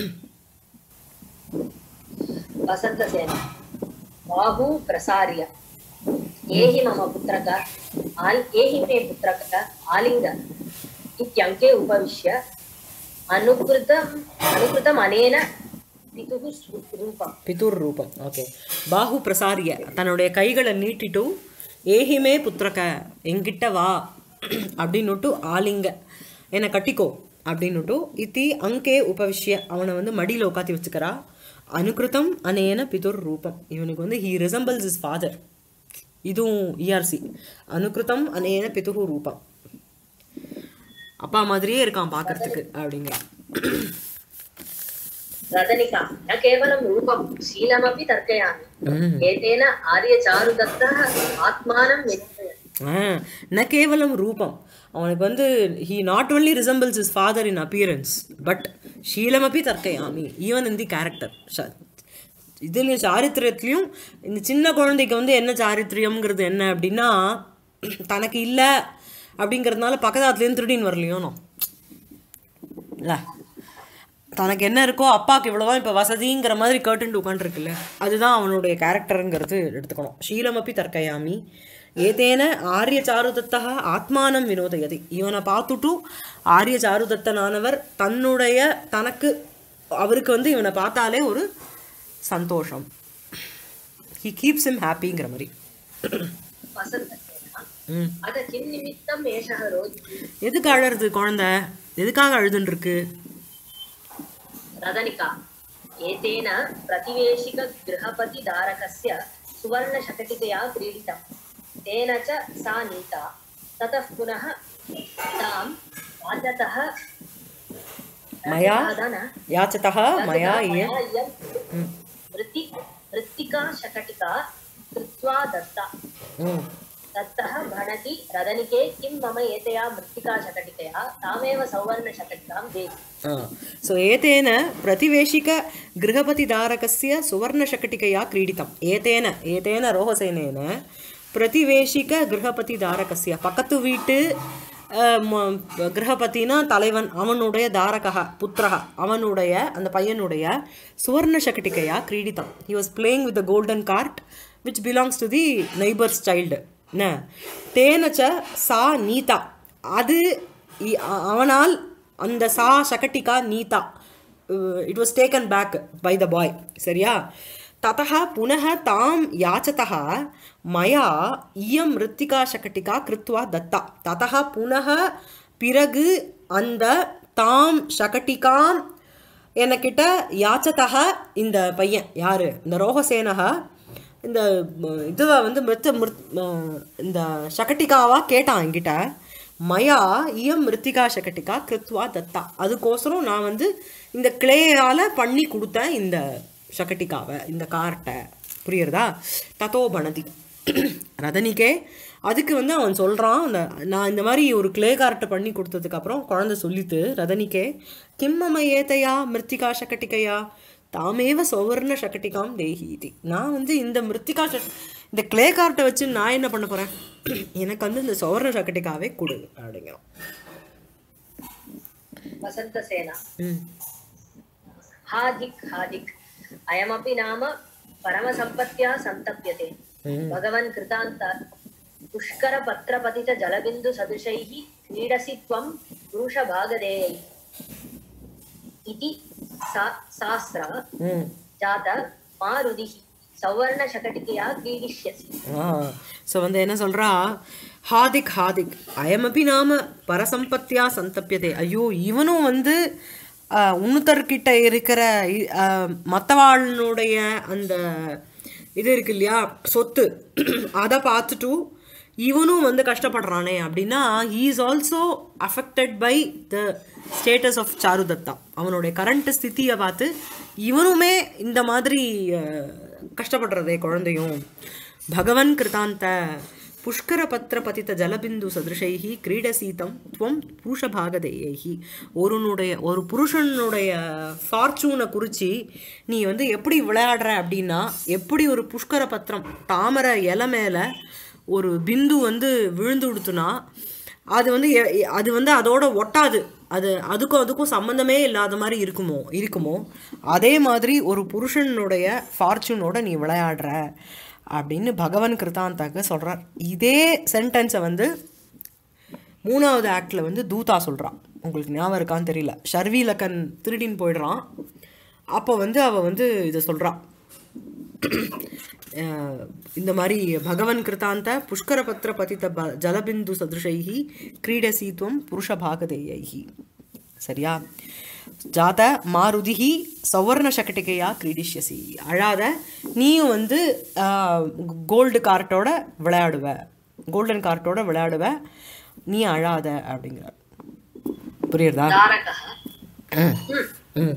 वसन्तसेन बाहू प्रसार्य एहि मम पुत्रक आल् एहि मे पुत्रक आलिङ्ग इत्यङ्के उपविश्य अनुकृतम् अनुकृतम् अनेन पितुः सु- रूपम् பிதுர் ரூபம் ஓகே பாஹு பிரசாரிய தன்னுடைய கைகளை நீட்டிட்டு ஏஹிமே புத்திரக என்கிட்ட வா அப்படின்னுட்டு ஆலிங்க என்னை கட்டிக்கோ அப்படின்னுட்டு இத்தி அங்கே உபவிஷ்ய அவனை வந்து மடியில் உட்காத்தி வச்சுக்கிறா அனுகிருதம் அனேன பிதுர் ரூபம் இவனுக்கு வந்து ஹீ ரிசம்பிள்ஸ் இஸ் ஃபாதர் இதுவும் இஆர்சி அனுகிருதம் அனேன பிதுகு ரூபம் அப்பா மாதிரியே இருக்கான் பார்க்கறதுக்கு அப்படிங்கிறான் रदनिका न केवलं रूपं शीलमपि तर्कयामि एतेन आर्यचारुदत्तः आत्मानं विनिमयति ஆ ந கேவலம் ரூபம் அவனுக்கு வந்து he not only resembles his father in appearance but ஷீலமப்பி தர்க்கயாமி ஈவன் இன் தி கேரக்டர் இதுலேயும் சாரித்திரத்துலேயும் இந்த சின்ன குழந்தைக்கு வந்து என்ன சாரித்திரியம்ங்கிறது என்ன அப்படின்னா தனக்கு இல்லை அப்படிங்கிறதுனால பக்கத்தாத்துலேருந்து திருடின்னு வரலையோனோ இல்லை தனக்கு என்ன இருக்கோ அப்பாவுக்கு இவ்வளோதான் இப்போ வசதிங்கிற மாதிரி கேட்டுட்டு உட்காந்துருக்குல்ல அதுதான் அவனுடைய கேரக்டருங்கிறது எடுத்துக்கணும் ஷீலமப்பி தர்க்கயாமி ஏதேன ஆரிய சாருதத்தக ஆத்மானம் வினோதயதி இவனை பார்த்துட்டும் ஆரிய சாருதத்தனானவர் தன்னுடைய தனக்கு அவருக்கு வந்து இவனை பார்த்தாலே ஒரு சந்தோஷம் ஹி கீப்ஸ் him ஹாப்பிங்கிற மாதிரி वसन्तसेना ம் अथ किं निमित्तम् एषः रोदिति எதுக்கு அழறது குழந்தை எதுக்காக அழுதுன்னு இருக்கு रदनिका एतेन प्रतिवेशिकगृहपतिधारकस्य सुवर्णशकटिकया क्रीडितम् तेन च सा नीता ततः पुनः तां राजतः मया राजतः न யாச்சதா மயா இய मया इयं मृत्ति मृत्तिका शकटिका कृत्वा दत्ता ம் दत्तः भणति रदनिके किं मम एतया मृत्तिका शकटिकया तामेव सौवर्णशकटिकां देहि ಸೊ ಏತೇನ ಪ್ರತಿವೇಶಿಕ ಗೃಹಪತಿಧಾರಕಸ್ಯ ಸುವರ್ಣಶಕಟಿಕೆಯ ಕ್ರೀಡಿತಂ ಏತೇನ ಏತೇನ ரோஹசேனேன பிரதிவேஷிக கிரகபதிதாரகஸ்ய பக்கத்து வீட்டு அஹ், ம- கிரகபதினா தலைவன் அவனுடைய தாரகா புத்திரக அவனுடைய அந்த பையனுடைய சுவர்ண சகட்டிகையா கிரீடித்தம் he was playing with golden cart which belongs to the neighbour's child என்ன தேனச்ச சா நீதா அது இ- அ- அவனால் அந்த சா சகட்டிகா நீதா it was taken back by the boy சரியா ததः புனः தாம் யாச்சதः மயா இயம் ரித்திகா சகட்டிகா கிருத்வா தத்தா ததः புனः பிறகு அந்த தாம் சகட்டிகாம் எனக்கிட்ட யாச்சதக இந்த பையன் யாரு இந்த ரோகசேனக இந்த ம- இதுவ வந்து மிருத்த மிருத் ம- இந்த சகட்டிகாவா கேட்டான் என்கிட்ட மயா இயம் மிருத்திகா சகட்டிகா கிருத்வா தத்தா அதுக்கோசரம் நான் வந்து இந்த கிளேயால் பண்ணி கொடுத்தேன் இந்த சகட்டிகாவை இந்த கார்ட்டை புரியுறதா தத்தோ பணதி ரதனிக்கே அதுக்கு வந்து அவன் சொல்கிறான் அந்த நான் இந்த மாதிரி ஒரு கிளே கார்ட்டை பண்ணி கொடுத்ததுக்கப்புறம் குழந்தை சொல்லித்து ரதனிக்கே கிம்மம ஏத்தையா மிருத்திகா சகட்டிகையா தாமேவ சௌவர்ண சகட்டிகாம் தேஹி இது நான் வந்து இந்த மிருத்திகா சக் இந்த கிளே கார்ட்டை வச்சு நான் என்ன பண்ண போகிறேன் எனக்கு வந்து இந்த சௌவர்ண சகட்டிகாவே கொடு அப்படிங்கிறோம் वसन्तसेना ம் हा धिक् हा धिक् अयमपि नाम परमसम्पत्त्या सन्तप्यते भगवन् कृतान्त पुष्करपत्रपतितजलबिन्दुसदृशैः क्रीडसि त्वं पुरुषभागधेयैः इति सा शास्त्र ம் जात मा रुदिः சௌவர்ண சகட்டிகையா கிரீடிஷ்யசி ஸோ வந்து என்ன சொல்கிறா ஹாதிக் ஹாதிக் அயமபி நாம பரசம்பத்தியா சந்தப்பியதே ஐயோ இவனும் வந்து ஆஹ், உன்னுத்தர்கிட்ட இருக்கிற மற்றவாளுடைய அந்த இது இருக்கு இல்லையா சொத்து அதை பார்த்துட்டு இவனும் வந்து கஷ்டப்படுறானே அப்படின்னா he is also affected by the status of Charudatta அவனுடைய கரண்ட் ஸ்திதியை பார்த்து இவனுமே இந்த மாதிரி அஹ், கஷ்டப்படுறதே குழந்தையும் பகவன் கிருதாந்த புஷ்கரபத்திர பதித்த ஜலபிந்து சதிருஷைஹி கிரீடசீதம் துவம் புருஷபாகதேயைஹி ஒருனுடைய ஒரு புருஷனுடைய ஃபார்ச்சூனை குறித்து நீ வந்து எப்படி விளையாடுற அப்படின்னா எப்படி ஒரு புஷ்கர பத்திரம் தாமரை இலை மேலே ஒரு பிந்து வந்து விழுந்து கொடுத்துனா அது வந்து எ- எ- அது வந்து அதோட ஒட்டாது அது அதுக்கும் அதுக்கும் சம்மந்தமே இல்லாத மாதிரி இருக்குமோ இருக்குமோ அதே மாதிரி ஒரு புருஷனுடைய ஃபார்ச்சூனோட நீ விளையாடுற அப்படின்னு பகவன் கிருதாந்தாக்க சொல்கிறார் இதே சென்டென்ஸை வந்து மூணாவது ஆக்டில் வந்து தூதா சொல்கிறான் உங்களுக்கு ஞாபகம் இருக்கான்னு தெரியல ஷர்வீலக்கன் திருடின்னு போயிடுறான் அப்போ வந்து அவள் வந்து இதை சொல்கிறான் அஹ் இந்த மாதிரி பகவன் கிருதாந்த புஷ்கரபத்திர பதித்த ப ஜலபிந்து சதுஷைஹி கிரீடசீத்வம் புருஷபாகதேயைஹி சரியா ஜாத மாருதிஹி சௌவர்ண சகட்டிகையா கிரீடிஷ்யசி அழாத நீயும் வந்து கோல்டு கார்ட்டோட விளையாடுவ கோல்டன் கார்ட்டோட விளையாடுவ நீ அழாத அப்படிங்கிற புரியுறதா தாரகः ம் ம்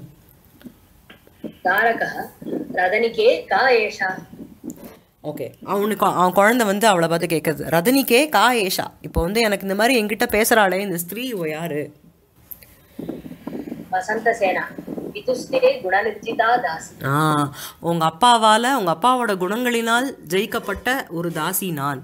தாரகः ரதனிகே கா ஏஷா ஓகே அவனுக்கு அவன் குழந்தை வந்து அவளை பார்த்து கேட்குறது ரதனிக்கே கா ஏஷா இப்போ வந்து எனக்கு இந்த மாதிரி என்கிட்ட பேசுகிறாளே இந்த ஸ்திரீ இவ யாரு வசந்த சேனா விதுஸ்தே குணநிர்ஜிதா தாசி ஆ உங்கள் அப்பாவால் உங்கள் அப்பாவோட குணங்களினால் ஜெயிக்கப்பட்ட ஒரு தாசி நான்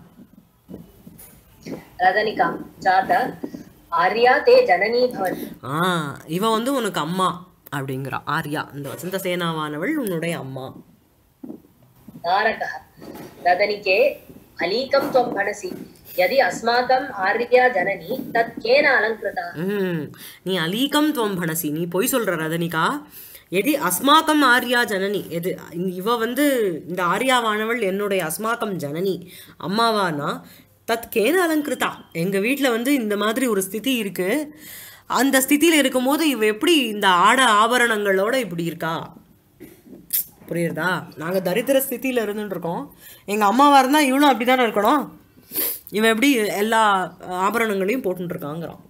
ரதனிகா ஜாத ஆர்யா தே ஜனனி பவன் ஆ இவ வந்து உனக்கு அம்மா அப்படிங்கிறா ஆர்யா இந்த வசந்த சேனாவானவள் உன்னுடைய அம்மா தாரகः रदनिके अलीकं त्वं भणसि यदि अस्माकम् आर्या जननी तत् केन अलङ्कृता ம் நீ அலீகம் துவம் பணசி நீ பொய் சொல்கிற ரதனிகா எதி அஸ்மாக்கம் ஆர்யா ஜனனி எது இவ வந்து இந்த ஆர்யாவானவள் என்னுடைய அஸ்மாக்கம் ஜனனி அம்மாவானா தத் கேன அலங்கிருதா எங்கள் வீட்டில் வந்து இந்த மாதிரி ஒரு ஸ்திதி இருக்குது அந்த ஸ்திதியில் இருக்கும்போது இவ எப்படி இந்த ஆட ஆபரணங்களோட இப்படி இருக்கா புரியுறதா நாங்கள் தரித்திர ஸ்திதியில் இருந்துட்டு இருக்கோம் எங்கள் அம்மாவாக இருந்தால் இவளும் அப்படி தானே இருக்கணும் இவன் எப்படி எல்லா ஆபரணங்களையும் போட்டுட்டு இருக்காங்கிறான்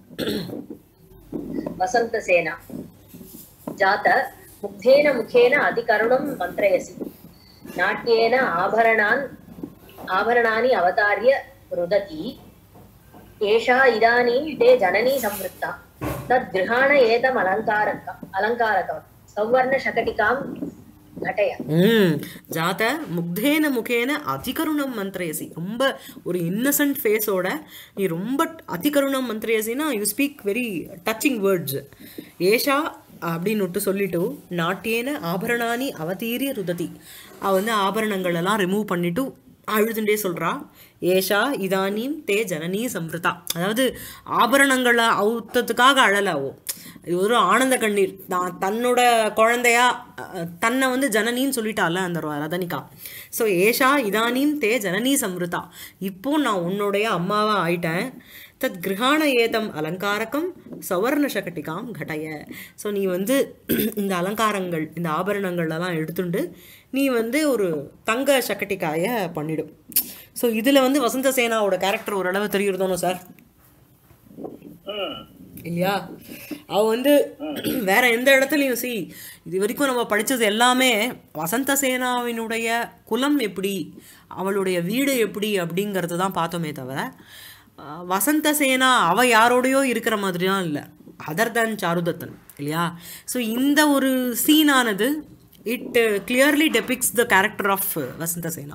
वसन्तसेना जात मुग्धेन मुखेन अधिकरुणं मन्त्रयसि नाट्येन आभरणान् आभरणानि अवतार्य रुदति एषा इदानीं ते जननी संवृत्ता तद्गृहाण एतम् अलङ्कारक अलङ्कारकं सौवर्णशकटिकां घटय ம் ஜாத முக்தேன முகேன அதிகருணம் மந்திரயசி ரொம்ப ஒரு இன்னசென்ட் ஃபேஸோட நீ ரொம்ப அதிகருணம் மந்திரயசினா you speak very touching words ஏஷா அப்படின்னு விட்டு சொல்லிட்டு நாட்டியேன ஆபரணானி அவதீரிய ருததி அவ வந்து ஆபரணங்கள் எல்லாம் ரிமூவ் பண்ணிட்டு அழுதுண்டே சொல்றா ஏஷா இதானீம் தே ஜனனி சம்ருதா அதாவது ஆபரணங்களை அவுத்ததுக்காக அழலாவோ இது ஒரு ஆனந்த கண்ணீர் நான் தன்னோட குழந்தையா அஹ், தன்னை வந்து ஜனனின்னு சொல்லிட்டால அந்த ர- ரதனிகா ஸோ ஏஷா இதானீம் தே ஜனனி சம்ருதா இப்போ நான் உன்னுடைய அம்மாவா ஆயிட்டேன் தத் கிரகாண ஏதம் அலங்காரகம் சவர்ண சகட்டிகாம் கடய ஸோ நீ வந்து இந்த அலங்காரங்கள் இந்த ஆபரணங்கள் எல்லாம் எடுத்துண்டு நீ வந்து ஒரு தங்க சக்கட்டிக்காய பண்ணிடும் ஸோ இதில் வந்து வசந்த சேனாவோட கேரக்டர் ஓரளவு தெரியுறதோனோ சார் இல்லையா அவ வந்து வேற எந்த இடத்துலையும் சி இது வரைக்கும் நம்ம படிச்சது எல்லாமே வசந்த சேனாவினுடைய குலம் எப்படி அவளுடைய வீடு எப்படி அப்படிங்கிறது தான் பார்த்தோமே தவிர அஹ், வசந்த சேனா அவ யாரோடையோ இருக்கிற மாதிரிலாம் இல்லை அதர் than சாருதத்தன் இல்லையா ஸோ இந்த ஒரு சீனானது it clearly depicts the character of Vasantasena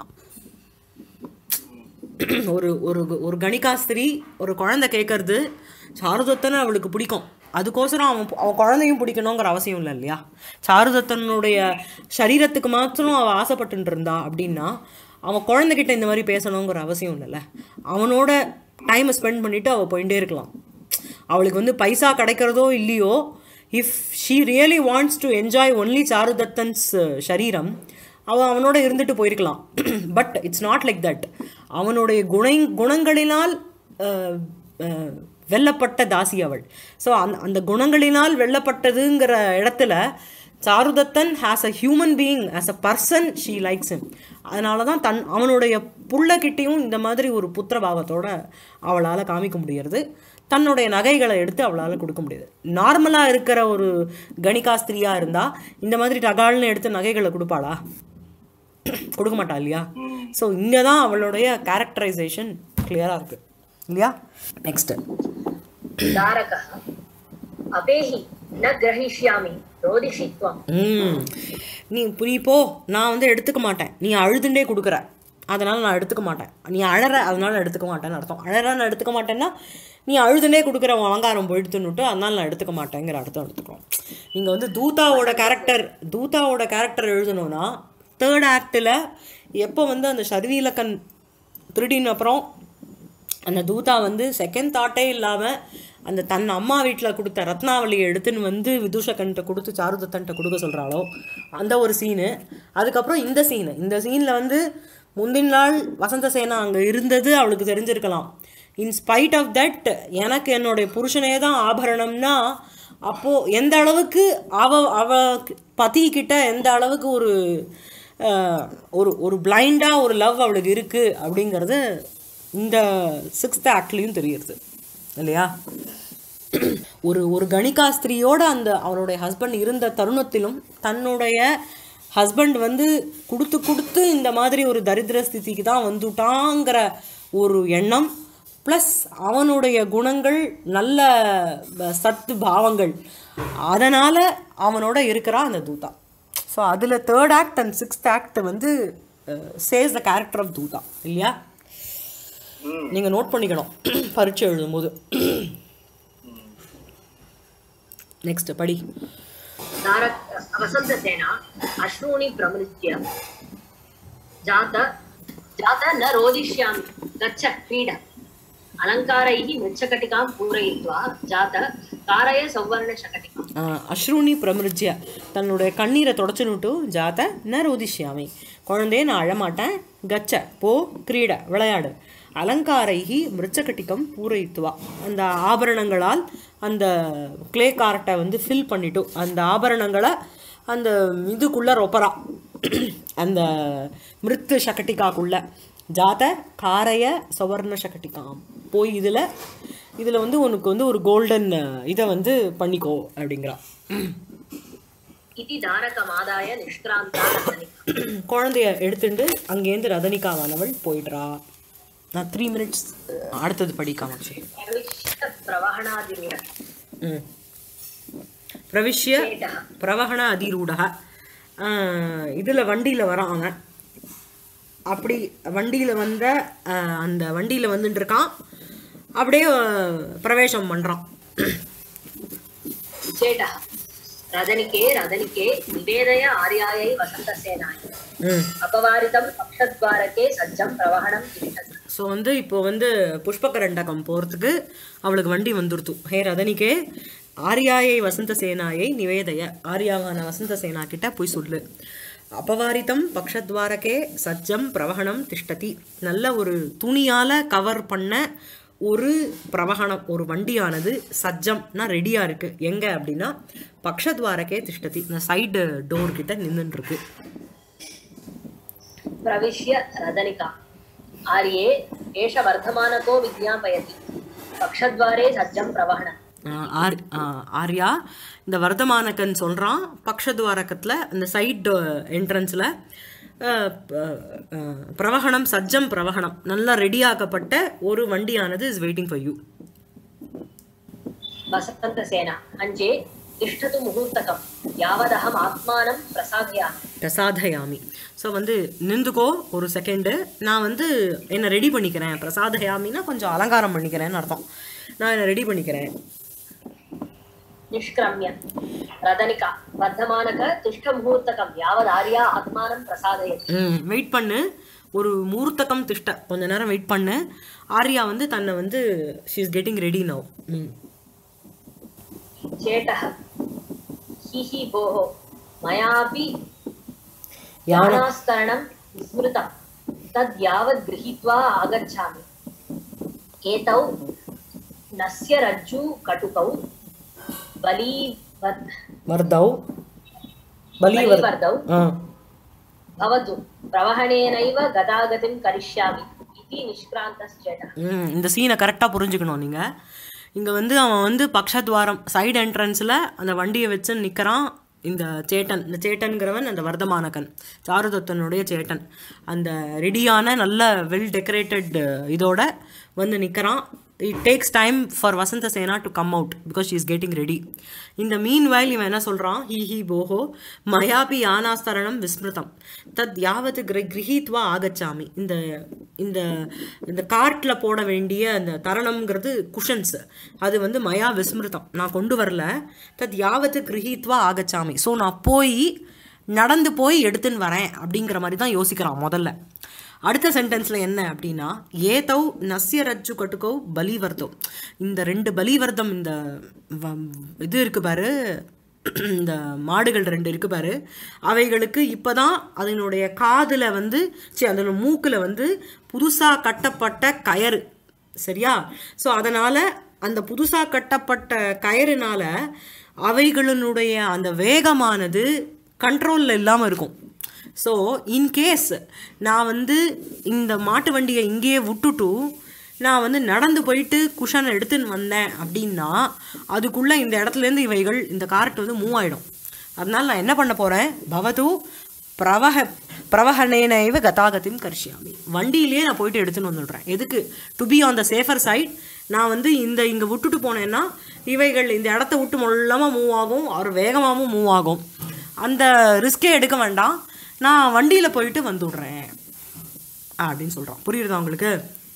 ஒரு ஒரு ஒரு கணிகாஸ்திரி ஒரு குழந்தை கேட்கறது சாருதத்தனை அவளுக்கு பிடிக்கும் அதுக்கோசரம் அவன் அவன் குழந்தையும் பிடிக்கணுங்கிற அவசியம் இல்லை இல்லையா சாருதத்தனுடைய சரீரத்துக்கு மாத்திரம் அவள் ஆசைப்பட்டுட்டு இருந்தா அப்படின்னா அவன் குழந்தைகிட்ட இந்த மாதிரி பேசணுங்கிற அவசியம் இல்லைல்ல அவனோட டைமை ஸ்பெண்ட் பண்ணிட்டு அவள் போயிட்டே இருக்கலாம் அவளுக்கு வந்து பைசா கிடைக்கிறதோ இல்லையோ if she really wants to enjoy only Charudattan's ஷரீரம் அவன் அவனோட இருந்துட்டு போயிருக்கலாம் but it's not like that அவனுடைய குண குணங்களினால் அஹ், அஹ், வெல்லப்பட்ட தாசி அவள் ஸோ அந்த அந்த குணங்களினால் வெல்லப்பட்டதுங்கிற இடத்துல Charudattan has a human being as a person she likes him அதனால தான் தன் அவனுடைய புள்ளக்கிட்டையும் இந்த மாதிரி ஒரு புத்திர பாவத்தோட அவளால் காமிக்க முடியறது தன்னுடைய நகைகளை எடுத்து அவளால் கொடுக்க முடியாது நார்மலாக இருக்கிற ஒரு கணிகாஸ்திரியாக இருந்தால் இந்த மாதிரி டகால்னு எடுத்து நகைகளை கொடுப்பாளா கொடுக்க மாட்டா இல்லையா ஸோ இங்கே தான் அவளுடைய கேரக்டரைசேஷன் கிளியராக இருக்கு இல்லையா நெக்ஸ்ட் தாரகः அபேஹி ந கிரகிஷ்யாமி ரோதிஷி त्वम् ம் நீ நீ போ நான் வந்து எடுத்துக்க மாட்டேன் நீ அழுதுண்டே கொடுக்குற அதனால் நான் எடுத்துக்க மாட்டேன் நீ அழற அதனால எடுத்துக்க மாட்டேன்னு அர்த்தம் அழற நான் எடுத்துக்க மாட்டேன்னா நீ அழுதுண்டே கொடுக்குற உன் அலங்காரம் போயிடுத்துன்னுட்டு அதனால நான் எடுத்துக்க மாட்டேங்கிற அர்த்தம் எடுத்துக்கிறோம் நீங்கள் வந்து தூதாவோட கேரக்டர் தூதாவோட கேரக்டர் எழுதணும்னா தேர்ட் ஆக்டில் எப்போ வந்து அந்த சர்வீலக்கன் திருடின அப்புறம் அந்த தூதா வந்து செகண்ட் தாட்டே இல்லாமல் அந்த தன் அம்மா வீட்டில் கொடுத்த ரத்னாவளியை எடுத்துன்னு வந்து விதூஷகன்ட்ட கொடுத்து சாருதத்தன்ட்ட கொடுக்க சொல்கிறாளோ அந்த ஒரு சீனு அதுக்கப்புறம் இந்த சீனு இந்த சீனில் வந்து முந்தின நாள் வசந்த சேனா அங்கே இருந்தது அவளுக்கு தெரிஞ்சிருக்கலாம் இன் ஸ்பைட் ஆஃப் தட் எனக்கு என்னுடைய புருஷனே தான் ஆபரணம்னா அப்போது எந்த அளவுக்கு அவ அவ பதி கிட்ட எந்த அளவுக்கு ஒரு அஹ், ஒரு ஒரு பிளைண்டாக ஒரு லவ் அவளுக்கு இருக்குது அப்படிங்கிறது இந்த சிக்ஸ்த் ஆக்ட்லேயும் தெரியுது இல்லையா ஒரு ஒரு கணிகாஸ்திரியோட அந்த அவனுடைய ஹஸ்பண்ட் இருந்த தருணத்திலும் தன்னுடைய ஹஸ்பண்ட் வந்து கொடுத்து கொடுத்து இந்த மாதிரி ஒரு தரித்திர ஸ்திதிக்கு தான் வந்துட்டாங்கிற ஒரு எண்ணம் ப்ளஸ் அவனுடைய குணங்கள் நல்ல ப- சத்து பாவங்கள் அதனால் அவனோட இருக்கிறா அந்த தூதா ஸோ அதில் third act and sixth act வந்து says the character of Dhuta இல்லையா நீங்கள் நோட் பண்ணிக்கணும் பரீட்சை எழுதும்போது நெக்ஸ்ட் படி தாரக் वसन्तसेना अश्रूणि प्रमृत्य जात जात न रोदिष्यामि गच्छ क्रीड अलङ्कारैः मृच्छकटिकां पूरयित्वा जात कारय सौवर्णशकटिकाम् ஆஹ், அஸ்ருணி பிரமிருஜ்ய தன்னுடைய கண்ணீரை தொடச்சுன்னுட்டு ஜாத ந ரோதிஷ்யாமி குழந்தைய நான் அழமாட்டேன் கச்ச போ கிரீட விளையாடு அலங்காரைகி மிருச்சகட்டிகம் பூரயித்துவா அந்த ஆபரணங்களால் அந்த கிளே கார்ட்டை வந்து ஃபில் பண்ணிட்டு அந்த ஆபரணங்களை அந்த இதுக்குள்ளே ரொப்பரா அந்த மிருத்து சகட்டிகாக்குள்ள ஜாத காரைய சவர்ண சகட்டிகாம் போய் இதில் இதில் வந்து உனக்கு வந்து ஒரு கோல்டன் இதை வந்து பண்ணிக்கோ அப்படிங்கிறா इति दारकमादाय निष्क्रान्ता रजनिका குழந்தைய எடுத்துட்டு அங்கேருந்து ரதனிகாவானவள் போயிடுறா நான் த்ரீ மினிட்ஸ் அடுத்தது படி காமாட்சி प्रवहणादिमिर ம் பிரவிஷ்ய चेटः பிரவகண அதிரூடக இதில் வண்டியில் வரான் அவன் அப்படி வண்டியில் வந்த ஆஹ், அந்த வண்டியில் வந்துட்டு இருக்கான் அப்படியே ஆஹ், பிரவேசம் பண்ணுறான் चेटः रदनिके रदनिके निवेदय आर्यायै वसन्तसेनाय ம் अपवारितं पक्षद्वारके सज्जं प्रवहणं तिष्ठति ஸோ வந்து இப்போ வந்து புஷ்பகரண்டகம் போகிறதுக்கு அவளுக்கு வண்டி வந்துடுத்து ஹே ரதனிக்கே ஆர்யாயை வசந்த சேனாயை நிவேதைய ஆர்யாவான வசந்த சேனா கிட்ட போய் சொல்லு அபவாரிதம் பக்ஷத்வாரகே சஜ்ஜம் பிரவகணம் திஷ்டதி நல்ல ஒரு துணியால் கவர் பண்ண ஒரு பிரவகணம் ஒரு வண்டியானது சஜ்ஜம்னா ரெடியாக இருக்குது எங்கே அப்படின்னா பக்ஷத்வாரகே திஷ்டதி இந்த சைடு டோர் கிட்ட நின்றுட்டு இருக்கு प्रविश्य रदनिका आर्ये एष वर्धमानको विज्ञापयति पक्षद्वारे सज्जं प्रवहणम् ஆஹ் ஆர் ஆஹ் ஆர்யா இந்த வர்தமானக்கன் சொல்கிறான் பக்ஷத்வாரகத்தில் அந்த சைட் என்ட்ரன்ஸில் பிரவகணம் சஜ்ஜம் பிரவகணம் நல்லா ரெடியாக்கப்பட்ட ஒரு வண்டியானது இஸ் வெயிட்டிங் ஃபார் யூ वसन्तसेना अञ्जे तिष्ठतु मुहूर्तकं यावदहम् आत्मानं प्रसादयामि பிரசாதயாமி ஸோ வந்து நிந்துக்கோ ஒரு செகண்டு நான் வந்து என்னை ரெடி பண்ணிக்கிறேன் பிரசாதயாமின்னா கொஞ்சம் அலங்காரம் பண்ணிக்கிறேன்னு அர்த்தம் நான் என்னை ரெடி பண்ணிக்கிறேன் निष्क्रम्य रदनिका वर्धमानक तिष्ठमुहूर्तकं यावदार्या आत्मानं प्रसादयति ம் வெயிட் பண்ணு ஒரு முகூர்த்தகம் திஷ்ட கொஞ்ச நேரம் வெயிட் பண்ணு ஆர்யா வந்து தன்னை வந்து she is getting ready now ம் चेटः हि हि भोः मयापि யானை यानास्तरणं विस्मृतं तद् यावत् गृहीत्वा आगच्छामि एतौ नस्य रज्जु कटुकौ बलीवर् வர்தௌ பலிவர் बलिवर्दौ ஆ भवतु प्रवहणेनैव गतागतिं करिष्यामि इति निष्क्रान्तश्चेतः ம் இந்த சீனை கரெக்டாக புரிஞ்சுக்கணும் நீங்கள் இங்கே வந்து அவன் வந்து பக்ஷத்வாரம் சைடு என்ட்ரன்ஸில் அந்த வண்டியை வச்சு நிற்கிறான் இந்த சேட்டன் இந்த சேட்டன்கிறவன் அந்த வர்தமானகன் சாருதத்தனுடைய சேட்டன் அந்த ரெடியான நல்ல வெல் டெக்கரேட்டட் இதோட வந்து நிற்கிறான் it takes time for Vasantasena to come out because she is getting ready இந்த மீன் வயல் இவன் என்ன சொல்கிறான் ஹி ஹி போஹோ மயாபி யானாஸ்தரணம் விஸ்மிருதம் தத் யாவத்து கிர கிரகித்வா ஆகச்சாமி இந்த இந்த இந்த கார்ட்டில் போட வேண்டிய அந்த தரணம்ங்கிறது குஷன்ஸ் அது வந்து மயா விஸ்மிருதம் நான் கொண்டு வரல தத் யாவத்து கிரகித்வா ஆகச்சாமி ஸோ நான் போய் நடந்து போய் எடுத்துன்னு வரேன் அப்படிங்கிற மாதிரி தான் யோசிக்கிறான் முதல்ல அடுத்த சென்டென்ஸில் என்ன அப்படின்னா ஏதௌ நஸ்ய ரஜ்ஜு கட்டுக்கோ பலிவர்தோ இந்த ரெண்டு பலிவர்தம் இந்த வ- இது இருக்கு பாரு இந்த மாடுகள் ரெண்டு இருக்கு பாரு அவைகளுக்கு இப்போதான் அதனுடைய காதில் வந்து சரி அதோட மூக்கில் வந்து புதுசாக கட்டப்பட்ட கயறு சரியா ஸோ அதனால் அந்த புதுசாக கட்டப்பட்ட கயறுனால அவைகளினுடைய அந்த வேகமானது கண்ட்ரோலில் இல்லாமல் இருக்கும் ஸோ இன்கேஸ் நான் வந்து இந்த மாட்டு வண்டியை இங்கேயே விட்டுட்டு நான் வந்து நடந்து போயிட்டு குஷனை எடுத்துன்னு வந்தேன் அப்படின்னா அதுக்குள்ளே இந்த இடத்துலேருந்து இவைகள் இந்த கார்ட் வந்து மூவ் ஆகிடும் அதனால நான் என்ன பண்ண போகிறேன் பவது பிரவக பிரவகனேனைவ கதாகத்தின் கரிசியாமி வண்டியிலேயே நான் போயிட்டு எடுத்துன்னு வந்துடுறேன் எதுக்கு to be on the safer side நான் வந்து இந்த இங்கே விட்டுட்டு போனேன்னா இவைகள் இந்த இடத்த விட்டு மொல்லமாக மூவ் ஆகும் அவர் வேகமாகவும் மூவ் ஆகும் அந்த ரிஸ்கே எடுக்க வேண்டாம் நான் வண்டியில் போயிட்டு வந்துடுறேன் அப்படின்னு சொல்கிறான் புரியுறதா உங்களுக்கு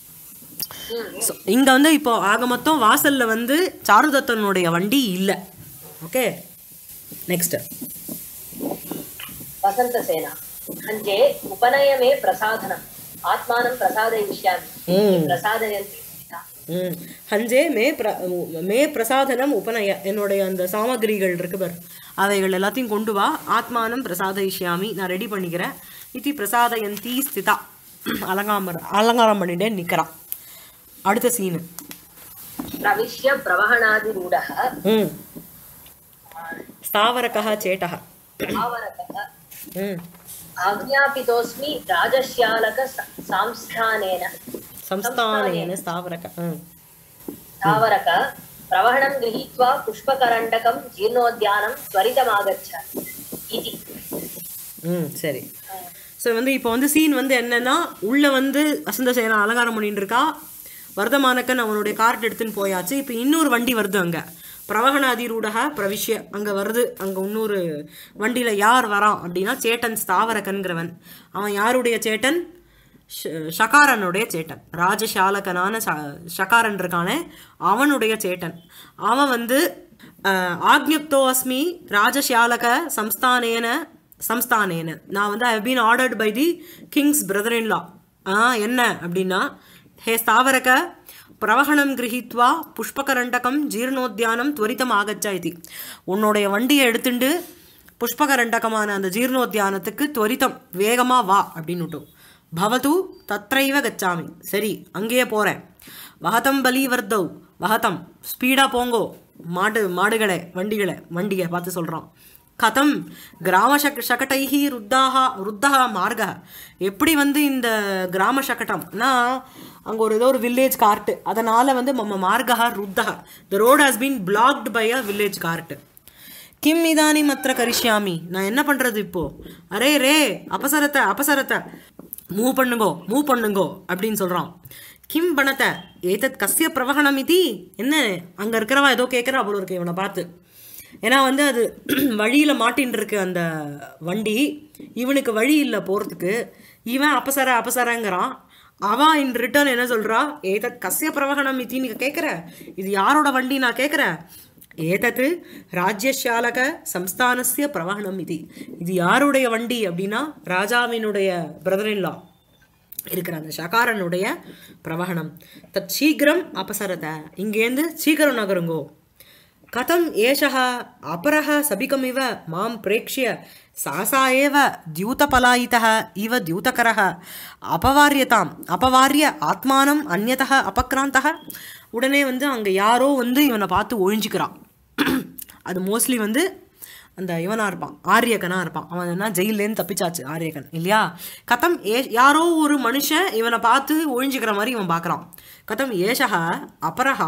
ஸோ இங்கே வந்து இப்போ ஆக மொத்தம் வாசலில் வந்து சாருதத்தனுடைய வண்டி இல்லை ஓகே நெக்ஸ்ட்டு वसन्तसेना हञ्जे उपनयमे प्रसाधनम् आत्मानं प्रसादयिष्यामि ம் प्रसादयन्ति सीता। ம் ஹஞ்சே மே பிர மே பிரசாதனம் உபநய என்னுடைய அந்த சாமகிரிகள் இருக்கு பார் அவைகள் எல்லாத்தையும் கொண்டு வா ஆத்மானம் பிரசாதயிஷ்யாமி நான் ரெடி பண்ணிக்கிறேன் இத்தி பிரசாதயந்தி ஸ்திதா அலங்காமர அலங்காரம் பண்ணிட்டே நிற்கிறான் அடுத்த சீனு प्रविश्य प्रवहणादिरूढः ம் ஸ்தாவரகः சேட்டः आवरकः ம் आज्ञापितोऽस्मि राजश्यालक सांस्थानेन संस्थानेन स्थावरक ம் स्थावरक प्रवहणं गृहीत्वा पुष्पकरण्डकं जीर्णोद्यानं त्वरितमागच्छ इति ம் சரி ஸோ வந்து இப்போ வந்து சீன் வந்து என்னன்னா உள்ள வந்து வசந்த சேனா அலங்காரம் பண்ணிட்டு இருக்கா வர்தமானக்கன் அவனுடைய கார்ட் எடுத்துன்னு போயாச்சு இப்போ இன்னொரு வண்டி வருது அங்கே பிரவகணாதிரூடக பிரவிஷ்ய அங்கே வருது அங்கே இன்னொரு வண்டியில் யார் வரான் அப்படின்னா சேட்டன் ஸ்தாவரகன்கிறவன் அவன் யாருடைய சேட்டன் ஷ- ஷகாரனுடைய சேட்டன் ராஜசாலகனான ச ஷகாரன் இருக்கானே அவனுடைய சேட்டன் அவன் வந்து அஹ், ஆக்ஞப்தோ அஸ்மி ராஜசாலக சம்ஸ்தானேன சம்ஸ்தானேன நான் வந்து I been ordered by the king's brother in law ஆ என்ன அப்படின்னா ஹே ஸ்தாவரக பிரவகணம் கிரகித்வா புஷ்பகரண்டகம் ஜீர்ணோத்தியானம் துவரிதம் ஆகச்சா இது உன்னுடைய வண்டியை எடுத்துண்டு புஷ்பகரண்டகமான அந்த ஜீர்ணோத்தியானத்துக்கு துவரிதம் வேகமாக வா அப்படின்னுட்டும் பவது தத்ரைவ கச்சாமி சரி அங்கேயே போகிறேன் வகதம் பலி வர்தவ் வகதம் ஸ்பீடாக போங்கோ மாடு மாடுகளை வண்டிகளை வண்டியை பார்த்து சொல்கிறான் கதம் கிராம சக் சகட்டைஹி ருத்தாக ருத்தக மார்க எப்படி வந்து இந்த கிராம சகட்டம்னா அங்கே ஒரு ஏதோ ஒரு வில்லேஜ் கார்ட்டு அதனால் வந்து மம்ம மார்கா ருத்தக the road has been blocked by a village cart கிம் இதானி மத்திர கரிஷ்யாமி நான் என்ன பண்ணுறது இப்போ அரே ரே அபசரத்தை அபசரத்தை மூவ் பண்ணுங்கோ மூவ் பண்ணுங்கோ அப்படின்னு சொல்கிறான் கிம் பணத்தை ஏதத் கஸ்ய பிரவகணம் இது என்ன அங்கே இருக்கிறவன் ஏதோ கேட்குறா அவ்வளோ இருக்கு இவனை பார்த்து ஏன்னா வந்து அது வழியில் மாட்டின்னு இருக்கு அந்த வண்டி இவனுக்கு வழி இல்லை போகிறதுக்கு இவன் அபசர அபசரங்கிறான் அவன் இன் ரிட்டர்ன் என்ன சொல்கிறா ஏதத் கஸ்ய பிரவகணம் இது நீ கேட்குற இது யாரோட வண்டி நான் கேட்குறேன் ஏதத்து ராஜ்யசாலக சம்ஸ்தானஸ்ய பிரவகணம் இது இது யாருடைய வண்டி அப்படின்னா ராஜாவினுடைய பிரதரின்லா இருக்கிற அந்த ஷகாரனுடைய பிரவகணம் தத் சீக்கிரம் அபசரத இங்கேருந்து சீக்கிரம் நகருங்கோ கதம் ஏஷः அபரः சபிகமிவ மாம் பிரேக்ஷ்ய सहसा एव द्यूतपलायितः इव द्यूतकरः अपवार्यताम् अपवार्य ஆத்மானம் அந்நதः அபக்ராந்தः உடனே வந்து அங்கே யாரோ வந்து இவனை பார்த்து ஒழிஞ்சிக்கிறான் அது மோஸ்ட்லி வந்து அந்த இவனாக இருப்பான் ஆரியகனாக இருப்பான் அவன் என்ன ஜெயிலேருந்து தப்பிச்சாச்சு ஆரியகன் இல்லையா கதம் ஏ யாரோ ஒரு மனுஷன் இவனை பார்த்து ஒழிஞ்சிக்கிற மாதிரி இவன் பார்க்குறான் கதம் ஏஷः அபரः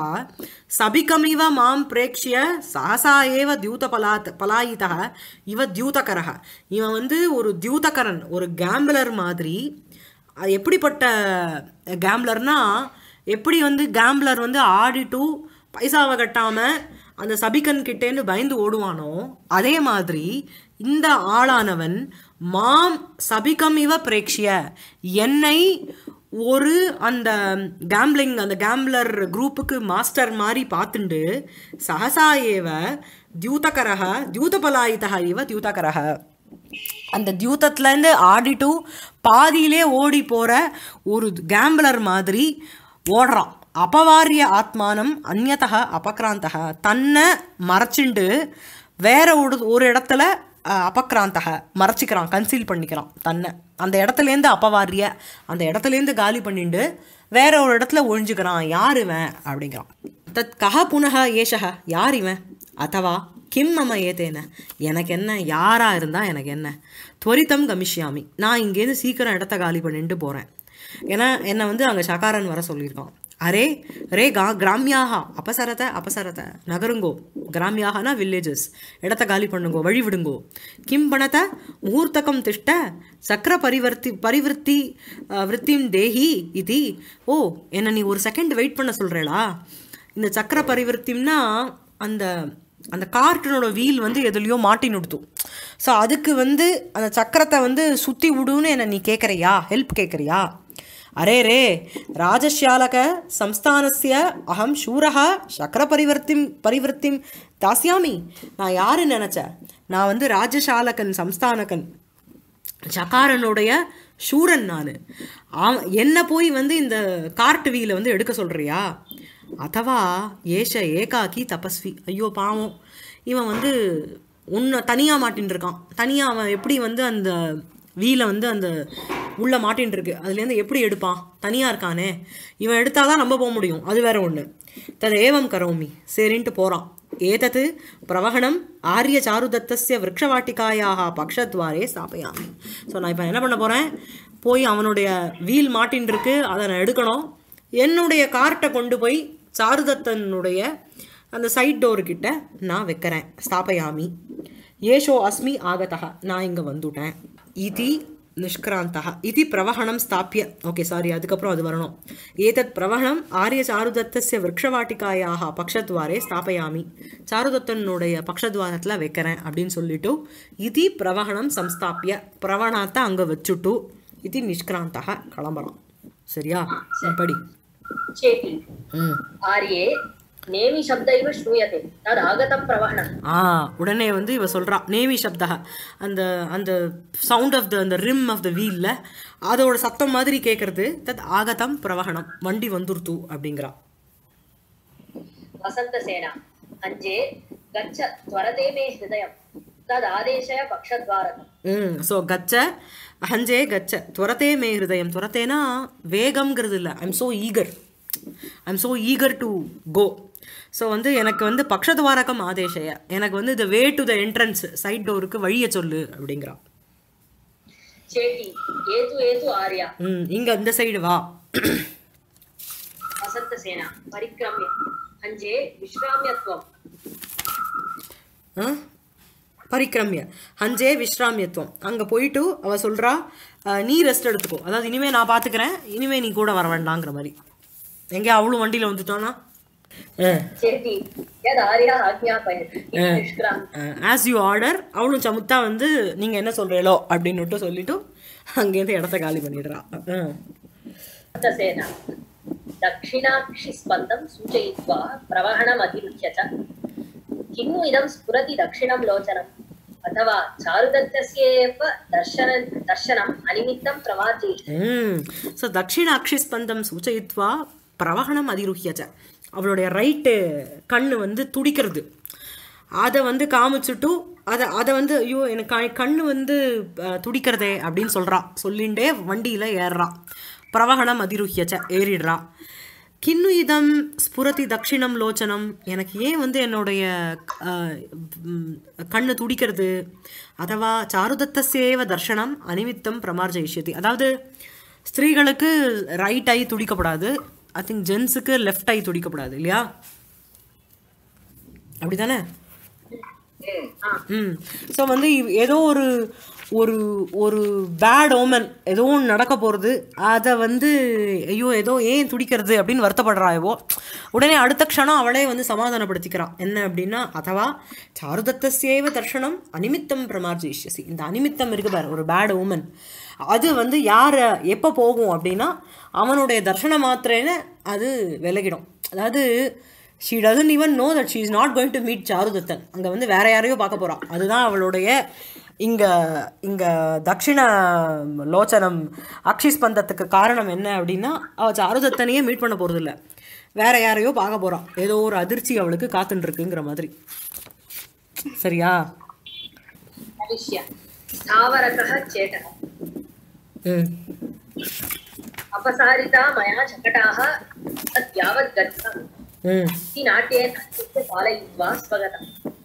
சபிகமிவ மாம் பிரேக்ஷிய சஹசா ஏவ தியூத பலாத் பலாயிதः இவ தியூதகரः இவன் வந்து ஒரு தியூதகரன் ஒரு கேம்பிளர் மாதிரி அது எப்படிப்பட்ட கேம்ப்ளர்னா எப்படி வந்து கேம்ப்ளர் வந்து ஆடிட்டு பைசாவை கட்டாமல் அந்த சபிகன் கிட்டேன்னு பயந்து ஓடுவானோ அதே மாதிரி இந்த ஆளானவன் மாம் சபிகம் இவ பிரேக்ஷிய என்னை ஒரு அந்த கேம்ப்ளிங் அந்த கேம்ப்ளர் குரூப்புக்கு மாஸ்டர் மாதிரி பார்த்துண்டு சஹசா ஏவ தியூதகரக தியூதபலாயிதா இவ தியூதகரக அந்த தியூதத்துலேருந்து ஆடிட்டு பாதியிலே ஓடி போகிற ஒரு கேம்பிளர் மாதிரி ஓடுறான் அபவாரிய ஆத்மானம் அந்நதக அபக்ராந்தக தன்னை மறைச்சிண்டு வேற ஒரு ஒரு இடத்துல அஹ், அபக்ராந்தக மறைச்சிக்கிறான் கன்சீல் பண்ணிக்கிறான் தன்னை அந்த இடத்துலேருந்து அபவாரிய அந்த இடத்துலேருந்து காலி பண்ணிண்டு வேற ஒரு இடத்துல ஒழிஞ்சுக்கிறான் யார் இவன் அப்படிங்கிறான் தத் கஹ புனக ஏஷக யார் இவன் அதவா கிம் மம ஏதேன எனக்கு என்ன யாராக இருந்தால் எனக்கு என்ன துவரித்தம் கமிஷ்யாமி நான் இங்கேருந்து சீக்கிரம் இடத்த காலி பண்ணிட்டு போகிறேன் ஏன்னா என்னை வந்து அங்கே சகாரன் வர சொல்லியிருக்கான் அரே ரே கா கிராமியாக அபசரத அபசரத நகருங்கோ கிராமியாகனா வில்லேஜஸ் இடத்த காலி பண்ணுங்கோ வழி விடுங்கோ கிம் பணத முகூர்த்தகம் திஷ்ட சக்கர பரிவர்த்தி பரிவர்த்தி அஹ், விருத்திம் தேஹி இது ஓ என்னை நீ ஒரு செகண்ட் வெயிட் பண்ண சொல்கிறேளா இந்த சக்கர பரிவர்த்திம்னா அந்த அந்த கார்ட்டனோட வீல் வந்து எதுலேயோ மாட்டி நிறுத்தும் ஸோ அதுக்கு வந்து அந்த சக்கரத்தை வந்து சுற்றி விடுன்னு என்னை நீ கேட்குறியா ஹெல்ப் கேட்குறியா அரே ரே ராஜஷ்யாலக சம்ஸ்தானஸ்ய அகம் சூரः சக்கர பரிவர்த்திம் பரிவர்த்திம் தாஸ்யாமி நான் யாரு நினச்சேன் நான் வந்து ராஜசாலகன் சம்ஸ்தானகன் சகாரனுடைய சூரன் நான் அவன் என்ன போய் வந்து இந்த கார்ட் வீலை வந்து எடுக்க சொல்கிறியா அதவா ஏஷ ஏகாக்கி தபஸ்வி ஐயோ பாவம் இவன் வந்து உன்னை தனியாக மாட்டின்னு இருக்கான் தனியாக அவன் எப்படி வந்து அந்த வீலை வந்து அந்த உள்ள மாட்டின்னு இருக்கு அதுலேருந்து எப்படி எடுப்பான் தனியாக இருக்கானே இவன் எடுத்தாதான் நம்ம போக முடியும் அது வேற ஒன்று தது ஏவம் கரோமி சரின்ட்டு போகிறான் ஏதத் பிரவகணம் ஆரிய சாருதத்தஸ்ய விரக்ஷவாட்டிகாயாக பக்ஷத்வாரே ஸ்தாபயாமி ஸோ நான் இப்போ என்ன பண்ண போகிறேன் போய் அவனுடைய வீல் மாட்டின் இருக்கு அதை நான் எடுக்கணும் என்னுடைய கார்ட்டை கொண்டு போய் சாருதத்தனுடைய அந்த சைட் டோர் கிட்ட நான் வைக்கிறேன் ஸ்தாபயாமி ஏஷோ அஸ்மி ஆகதா நான் இங்கே வந்துட்டேன் இதி நிஷ்கிராந்தः இதி பிரவஹணம் ஸ்தாப்பிய ஓகே சாரி அதுக்கப்புறம் அது வரணும் ஏதத் பிரவஹணம் ஆரிய சாருதத்தஸ்ய விரக்ஷவாட்டிகாயாக பக்ஷத்வாரே ஸ்தாபயாமி சாருதத்தனுடைய பக்ஷத்வாரத்தில் வைக்கிறேன் அப்படின்னு சொல்லிட்டு இதி பிரவஹணம் சம்ஸ்தாப்பிய பிரவணத்தை அங்கே வச்சுட்டு இது நிஷ்கிராந்தः கிளம்புறான் சரியா ம், படி चेति ம் आर्ये नेमि शब्द इव श्रूयते तद् आगतं प्रवहणम् ஆ உடனே வந்து இவ சொல்றா நேமி சப்தா அந்த அந்த சவுண்ட் ஆஃப் த அந்த ரிம் ஆஃப் த வீல்ல அதோட சத்தம் மாதிரி கேட்கறது தத் ஆகதம் பிரவகணம் வண்டி வந்துருத்து அப்படிங்கிறா वसन्तसेना अञ्जे गच्छ त्वरते मे हृदयं तद् आदेशय पक्षद्वारकम् ம் ஸோ கச்ச ஹஞ்சே கச்ச துரத்தே மே ஹிருதயம் துரத்தேனா வேகம்ங்கிறது இல்லை I'm so eager I'm so eager to go so வந்து எனக்கு வந்து பக்ஷத்வாரகம் ஆதேசய எனக்கு வந்து the way to the entrance side டோருக்கு வழியை சொல்லு அப்படிங்கிறா चेति एतु एतु आर्या ம் இங்கே இந்த சைடு வா वसन्तसेना परिक्रम्य अञ्जे विश्राम्य त्वम् ஆ? பரிக்கிரமிய ஹஞ்சே விஸ்ராமியத்துவம் அங்கே போயிட்டு அவ சொல்கிறா நீ ரெஸ்ட் எடுத்துக்கோ அதாவது இனிமே நான் பார்த்துக்கிறேன் இனிமே நீ கூட வர வேண்டாங்கிற மாதிரி எங்கேயா அவளும் வண்டியில் வந்துட்டானா चेति यद् आर्या आज्ञापयति इति निष्क्रान्त ஆஸ் யூ ஆர்டர் அவளும் சமுத்தா வந்து நீங்கள் என்ன சொல்கிறீங்களோ அப்படின்னுட்டு சொல்லிட்டு அங்கேருந்து இடத்த காலி பண்ணிடுறா ஆ. सेना दक्षिणाक्षिस्पन्दं सूचयित्वा प्रवहणमधिरुह्य च किमु इदं स्फुरति दक्षिणं लोचनम् अथवा चारुदत्तस्य एव दर्शन दर्शनम् अनिमित्तं प्रमार्जयति ம் ஸோ தட்சிணாட்சி ஸ்பந்தம் சூச்சயித்வா பிரவகணம் அதிருஹ்யச்ச அவளுடைய ரைட்டு கண்ணு வந்து துடிக்கிறது அதை வந்து காமிச்சுட்டு அதை அதை வந்து ஐயோ எனக்கு கண்- கண்ணு வந்து அஹ், துடிக்கிறதே அப்படின்னு சொல்கிறா சொல்லிண்டே வண்டியில் ஏறுறா பிரவகணம் அதிருஹ்யச்ச ஏறிடுறா கிண்ணு இதம் ஸ்புரதி தக்ஷிணம் லோச்சனம் எனக்கு ஏன் வந்து என்னுடைய அஹ், ம், கண்ணு துடிக்கிறது அதவா சாருதத்தசேவ தர்ஷனம் அனிமித்தம் பிரமார்ஜயிஷ்யதி அதாவது ஸ்திரீகளுக்கு ரைட் ஐ துடிக்கப்படாது ஐ திங்க் ஜென்ஸுக்கு லெஃப்ட் ஐ துடிக்கப்படாது இல்லையா அப்படிதானே ம் ஸோ வந்து இவ்- ஏதோ ஒரு ஒரு ஒரு பேட் ஓமன் ஏதோ ஒன்று நடக்க போகிறது அதை வந்து ஐயோ ஏதோ ஏன் துடிக்கிறது அப்படின்னு வருத்தப்படுறாயவோ உடனே அடுத்த க்ஷணம் அவளே வந்து சமாதானப்படுத்திக்கிறான் என்ன அப்படின்னா அதவா சாருதத்தசேவ தர்ஷனம் அனிமித்தம் பிரமார்ஜயிஷ்யசி இந்த அனிமித்தம் இருக்கு பாரு ஒரு பேட் ஓமன் அது வந்து யாரை எப்போ போகும் அப்படின்னா அவனுடைய தர்ஷன மாத்திரேன்னு அது விலகிடும் அதாவது she doesn't even know that she is not going to meet Charudattan அங்கே வந்து வேற யாரையோ பார்க்க போகிறான் அதுதான் அவளுடைய இங்கே இங்கே தக்ஷிண லோச்சனம் அக்ஷிஸ்பந்தத்துக்கு காரணம் என்ன அப்படின்னா அவள் சாருதத்தனையே மீட் பண்ண போகிறதில்ல வேற யாரையோ பார்க்க போகிறான் ஏதோ ஒரு அதிர்ச்சி அவளுக்கு காத்துன்னு இருக்குங்கிற மாதிரி சரியா भविष्य स्थावरकः चेटः ம் अपसारिता मया शकटाः तत् यावत् गच्छामि ம் इति नाट्येन चित्ते पालयित्वा स्वगतम्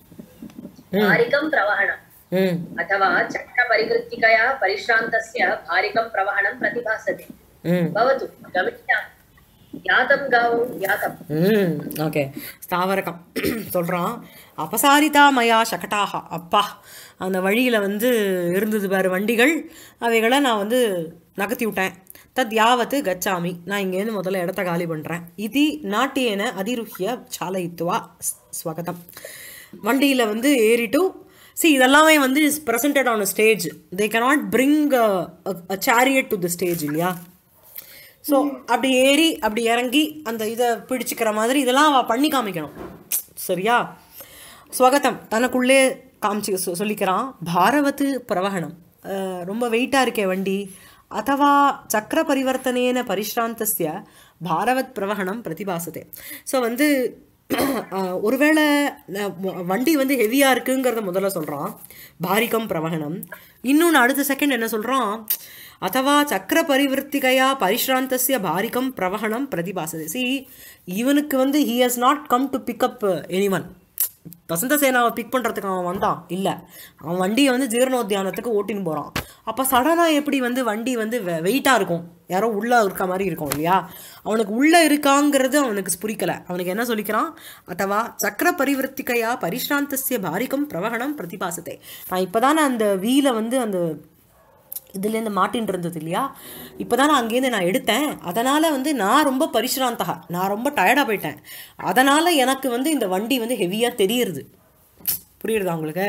भारिकं प्रवहणम् ம் अथवा चक्रपरिवृत्तिकया परिश्रान्तस्य भारिकं प्रवहणं प्रतिभासते ம் भवतु गमिष्यामि यातं गावो यातम् ம் ஓகே ஸ்தாவரகம் சொல்கிறான் அபசாரிதா மயா சகட்டாக அப்பா அந்த வழியில் வந்து இருந்தது பாரு வண்டிகள் அவைகளை நான் வந்து நகர்த்தி விட்டேன் தத் யாவத்து கச்சாமி நான் இங்கேருந்து முதல்ல இடத்த காலி பண்ணுறேன் இது நாட்டியன அதிருஹ்ய சாலயித்துவா ஸ்- ஸ்வகதம் வண்டியில் வந்து ஏறிட்டு see இதெல்லாமே வந்து is presented on a stage they cannot bring a, a, a chariot to the stage இல்லையா ஸோ அப்படி ஏறி அப்படி இறங்கி அந்த இதை பிடிச்சிக்கிற மாதிரி இதெல்லாம் அவள் பண்ணி காமிக்கணும் சரியா ஸ்வகதம் தனக்குள்ளே காமிச்சு சொ- சொல்லிக்கிறான் பாரவத்து பிரவகணம் அஹ் ரொம்ப வெயிட்டாக இருக்கே வண்டி அதவா சக்கர பரிவர்த்தனேன பரிஷ்ராந்தஸ்ய பாரவத் பிரவகணம் பிரதிபாசதே ஸோ வந்து அஹ், ஒருவேளை ந- வ- வண்டி வந்து ஹெவியாக இருக்குங்கிறத முதல்ல சொல்கிறான் பாரிகம் பிரவகணம் இன்னொன்று அடுத்த செகண்ட் என்ன சொல்கிறான் ಅಥವಾ ಚಕ್ರ ಪರಿವೃತ್ತಿಕೆಯ ಪರಿಶ್ರಾಂತಸ್ಯ ಭಾರಿಕಂ ಪ್ರವಹಣಂ ಪ್ರತಿಭಾಸದೆ ಸಿ இவனுக்கு வந்து he has not come to pick up anyone வசந்த சேனாவை பிக் பண்ணுறதுக்கு அவன் வந்தான் இல்லை அவன் வண்டியை வந்து ஜீரணோத்தியானத்துக்கு ஓட்டின்னு போகிறான் அப்போ சடனாக எப்படி வந்து வண்டி வந்து வெயிட்டாக இருக்கும் யாரோ உள்ளே இருக்க மாதிரி இருக்கும் இல்லையா அவனுக்கு உள்ளே இருக்காங்கிறது அவனுக்கு புரிக்கலை அவனுக்கு என்ன சொல்லிக்கிறான் அத்தவா சக்கர பரிவர்த்திக்கையா பரிஷ்ராந்தஸ்ய பாரிகம் பிரவகணம் பிரதிபாசத்தை நான் இப்போ அந்த வீலை வந்து அந்த இதுலேருந்து மாட்டின்னு இருந்தது இல்லையா இப்போ தான் நான் அங்கேருந்து நான் எடுத்தேன் அதனால் வந்து நான் ரொம்ப பரிசுராந்தகா நான் ரொம்ப டயர்டாக போயிட்டேன் அதனால் எனக்கு வந்து இந்த வண்டி வந்து ஹெவியாக தெரியுது புரியுறதா உங்களுக்கு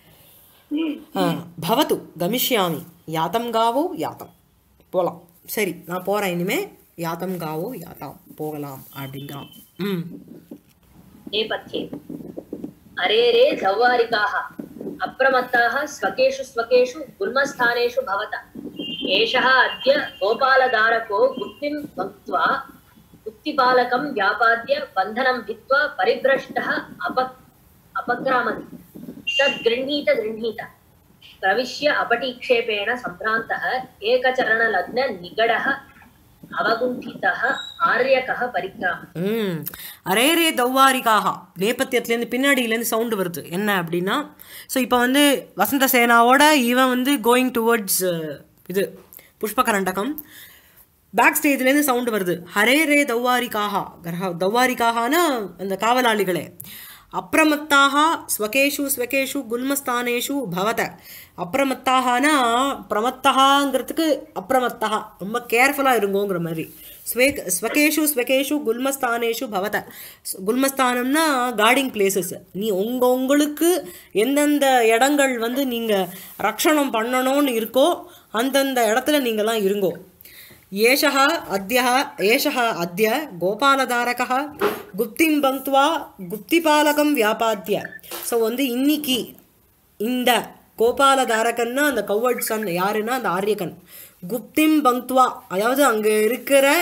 ஆ, பவத்து கமிஷ்யாமி யாத்தம் காவோ யாத்தம் போகலாம் சரி நான் போகிறேன் இனிமே யாத்தம் காவோ யாத்தாம் போகலாம் அப்படிங்கிறான் ம் नेपथ्ये अरे रे सौवारिकाः अप्रमत्ताः स्वकेषु स्वकेषु गुल्मस्थानेषु भवत एषः अद्य गोपालधारको गुप्तिं भक्त्वा गुप्तिपालकं व्यापाद्य बन्धनं भित्त्वा परिभ्रष्टः अप अपक्रामति तद् गृह्णीत गृह्णीत प्रविश्य अपटीक्षेपेण सम्भ्रान्तः एकचरणलग्ननिगडः अवगुण्ठितः आर्यकः परिक्रामः ம் அரே ரே தௌவாரிகாக நேபத்தியத்துலேருந்து பின்னாடியிலேருந்து சவுண்டு வருது என்ன அப்படின்னா ஸோ இப்போ வந்து வசந்த சேனாவோட இவன் வந்து கோயிங் டுவர்ட்ஸ் இது புஷ்பகரண்டகம் பேக் ஸ்டேஜ்லேருந்து சவுண்டு வருது ஹரே ரே தௌவாரிகாக கரஹ தௌவாரிகாகனா அந்த காவலாளிகளே அப்பிரமத்தாக ஸ்வகேஷு ஸ்வகேஷு குல்மஸ்தானேஷு பவத அப்பிரமத்தாகனா பிரமத்தகாங்கிறதுக்கு அப்பிரமத்தகா ரொம்ப கேர்ஃபுல்லாக இருங்கோங்கிற மாதிரி ஸ்வே ஸ்வகேஷு ஸ்வகேஷு குல்மஸ்தானேஷு பவத ஸ்- குல்மஸ்தானம்னா கார்டிங் பிளேசஸ் நீ உங்க உங்களுக்கு எந்தெந்த இடங்கள் வந்து நீங்கள் ரக்ஷணம் பண்ணணும்னு இருக்கோ அந்தந்த இடத்துல நீங்களாம் இருங்கோ ஏஷः अद्यः एषः अद्य गोपालधारकः गुप्तिं பங்க்த்வா குப்திபாலகம் வியாபாத்திய ஸோ வந்து இன்னைக்கு இந்த கோபாலதாரகன்னா அந்த கவர்ட் சன் யாருன்னா அந்த ஆரியகன் குப்திம் பங்க்த்வா அதாவது அங்கே இருக்கிற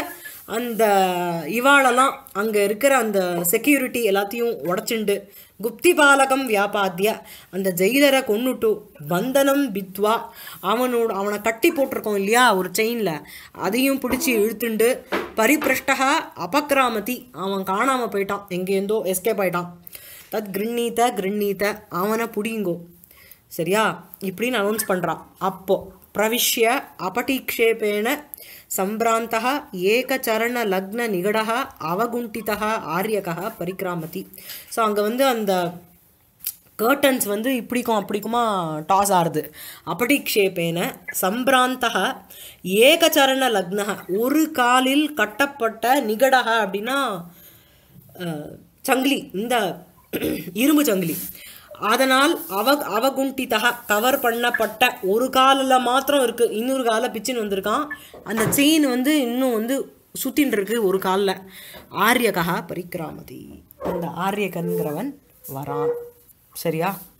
அந்த இவாளெல்லாம் அங்கே இருக்கிற அந்த செக்யூரிட்டி எல்லாத்தையும் உடச்சுண்டு குப்தி பாலகம் வியாபாத்திய அந்த ஜெயிலரை கொன்னுட்டு பந்தனம் பித்வா அவனோட அவனை கட்டி போட்டிருக்கோம் இல்லையா ஒரு செயினில் அதையும் பிடிச்சி இழுத்துண்டு பரிபிரஷ்டகா அபக்ராமதி அவன் காணாமல் போயிட்டான் எங்கேருந்தோ எஸ்கேப் ஆயிட்டான் தத் கிருண்ணீத கிருண்ணீத அவனை புடிங்கோ சரியா இப்படின்னு அனௌன்ஸ் பண்ணுறான் அப்போ பிரவிஷ்ய அபட்டிக்ஷேபேன சம்பிராந்தः ஏகச்சரண லக்ன நிகடः அவகுண்டிதः ஆரியகः பரிக்ராமதி ஸோ அங்கே வந்து அந்த கர்டன்ஸ் வந்து இப்படிக்கும் அப்படிக்குமா டாஸ் ஆறுது அபடிக்ஷேபேன சம்பிராந்தக ஏகச்சரண லக்னக ஒரு காலில் கட்டப்பட்ட நிகடக அப்படின்னா அஹ், சங்கிலி இந்த இரும்பு சங்கிலி அதனால் அவ அவகுண்டிதக கவர் பண்ணப்பட்ட ஒரு காலில் மாத்திரம் இருக்கு இன்னொரு காலில் பிச்சுன்னு வந்திருக்கான் அந்த செயின் வந்து இன்னும் வந்து சுத்தின்னு இருக்கு ஒரு காலில் ஆரியகா பரிக்கிராமதி அந்த ஆரியகன்கிறவன் வரான் சரியா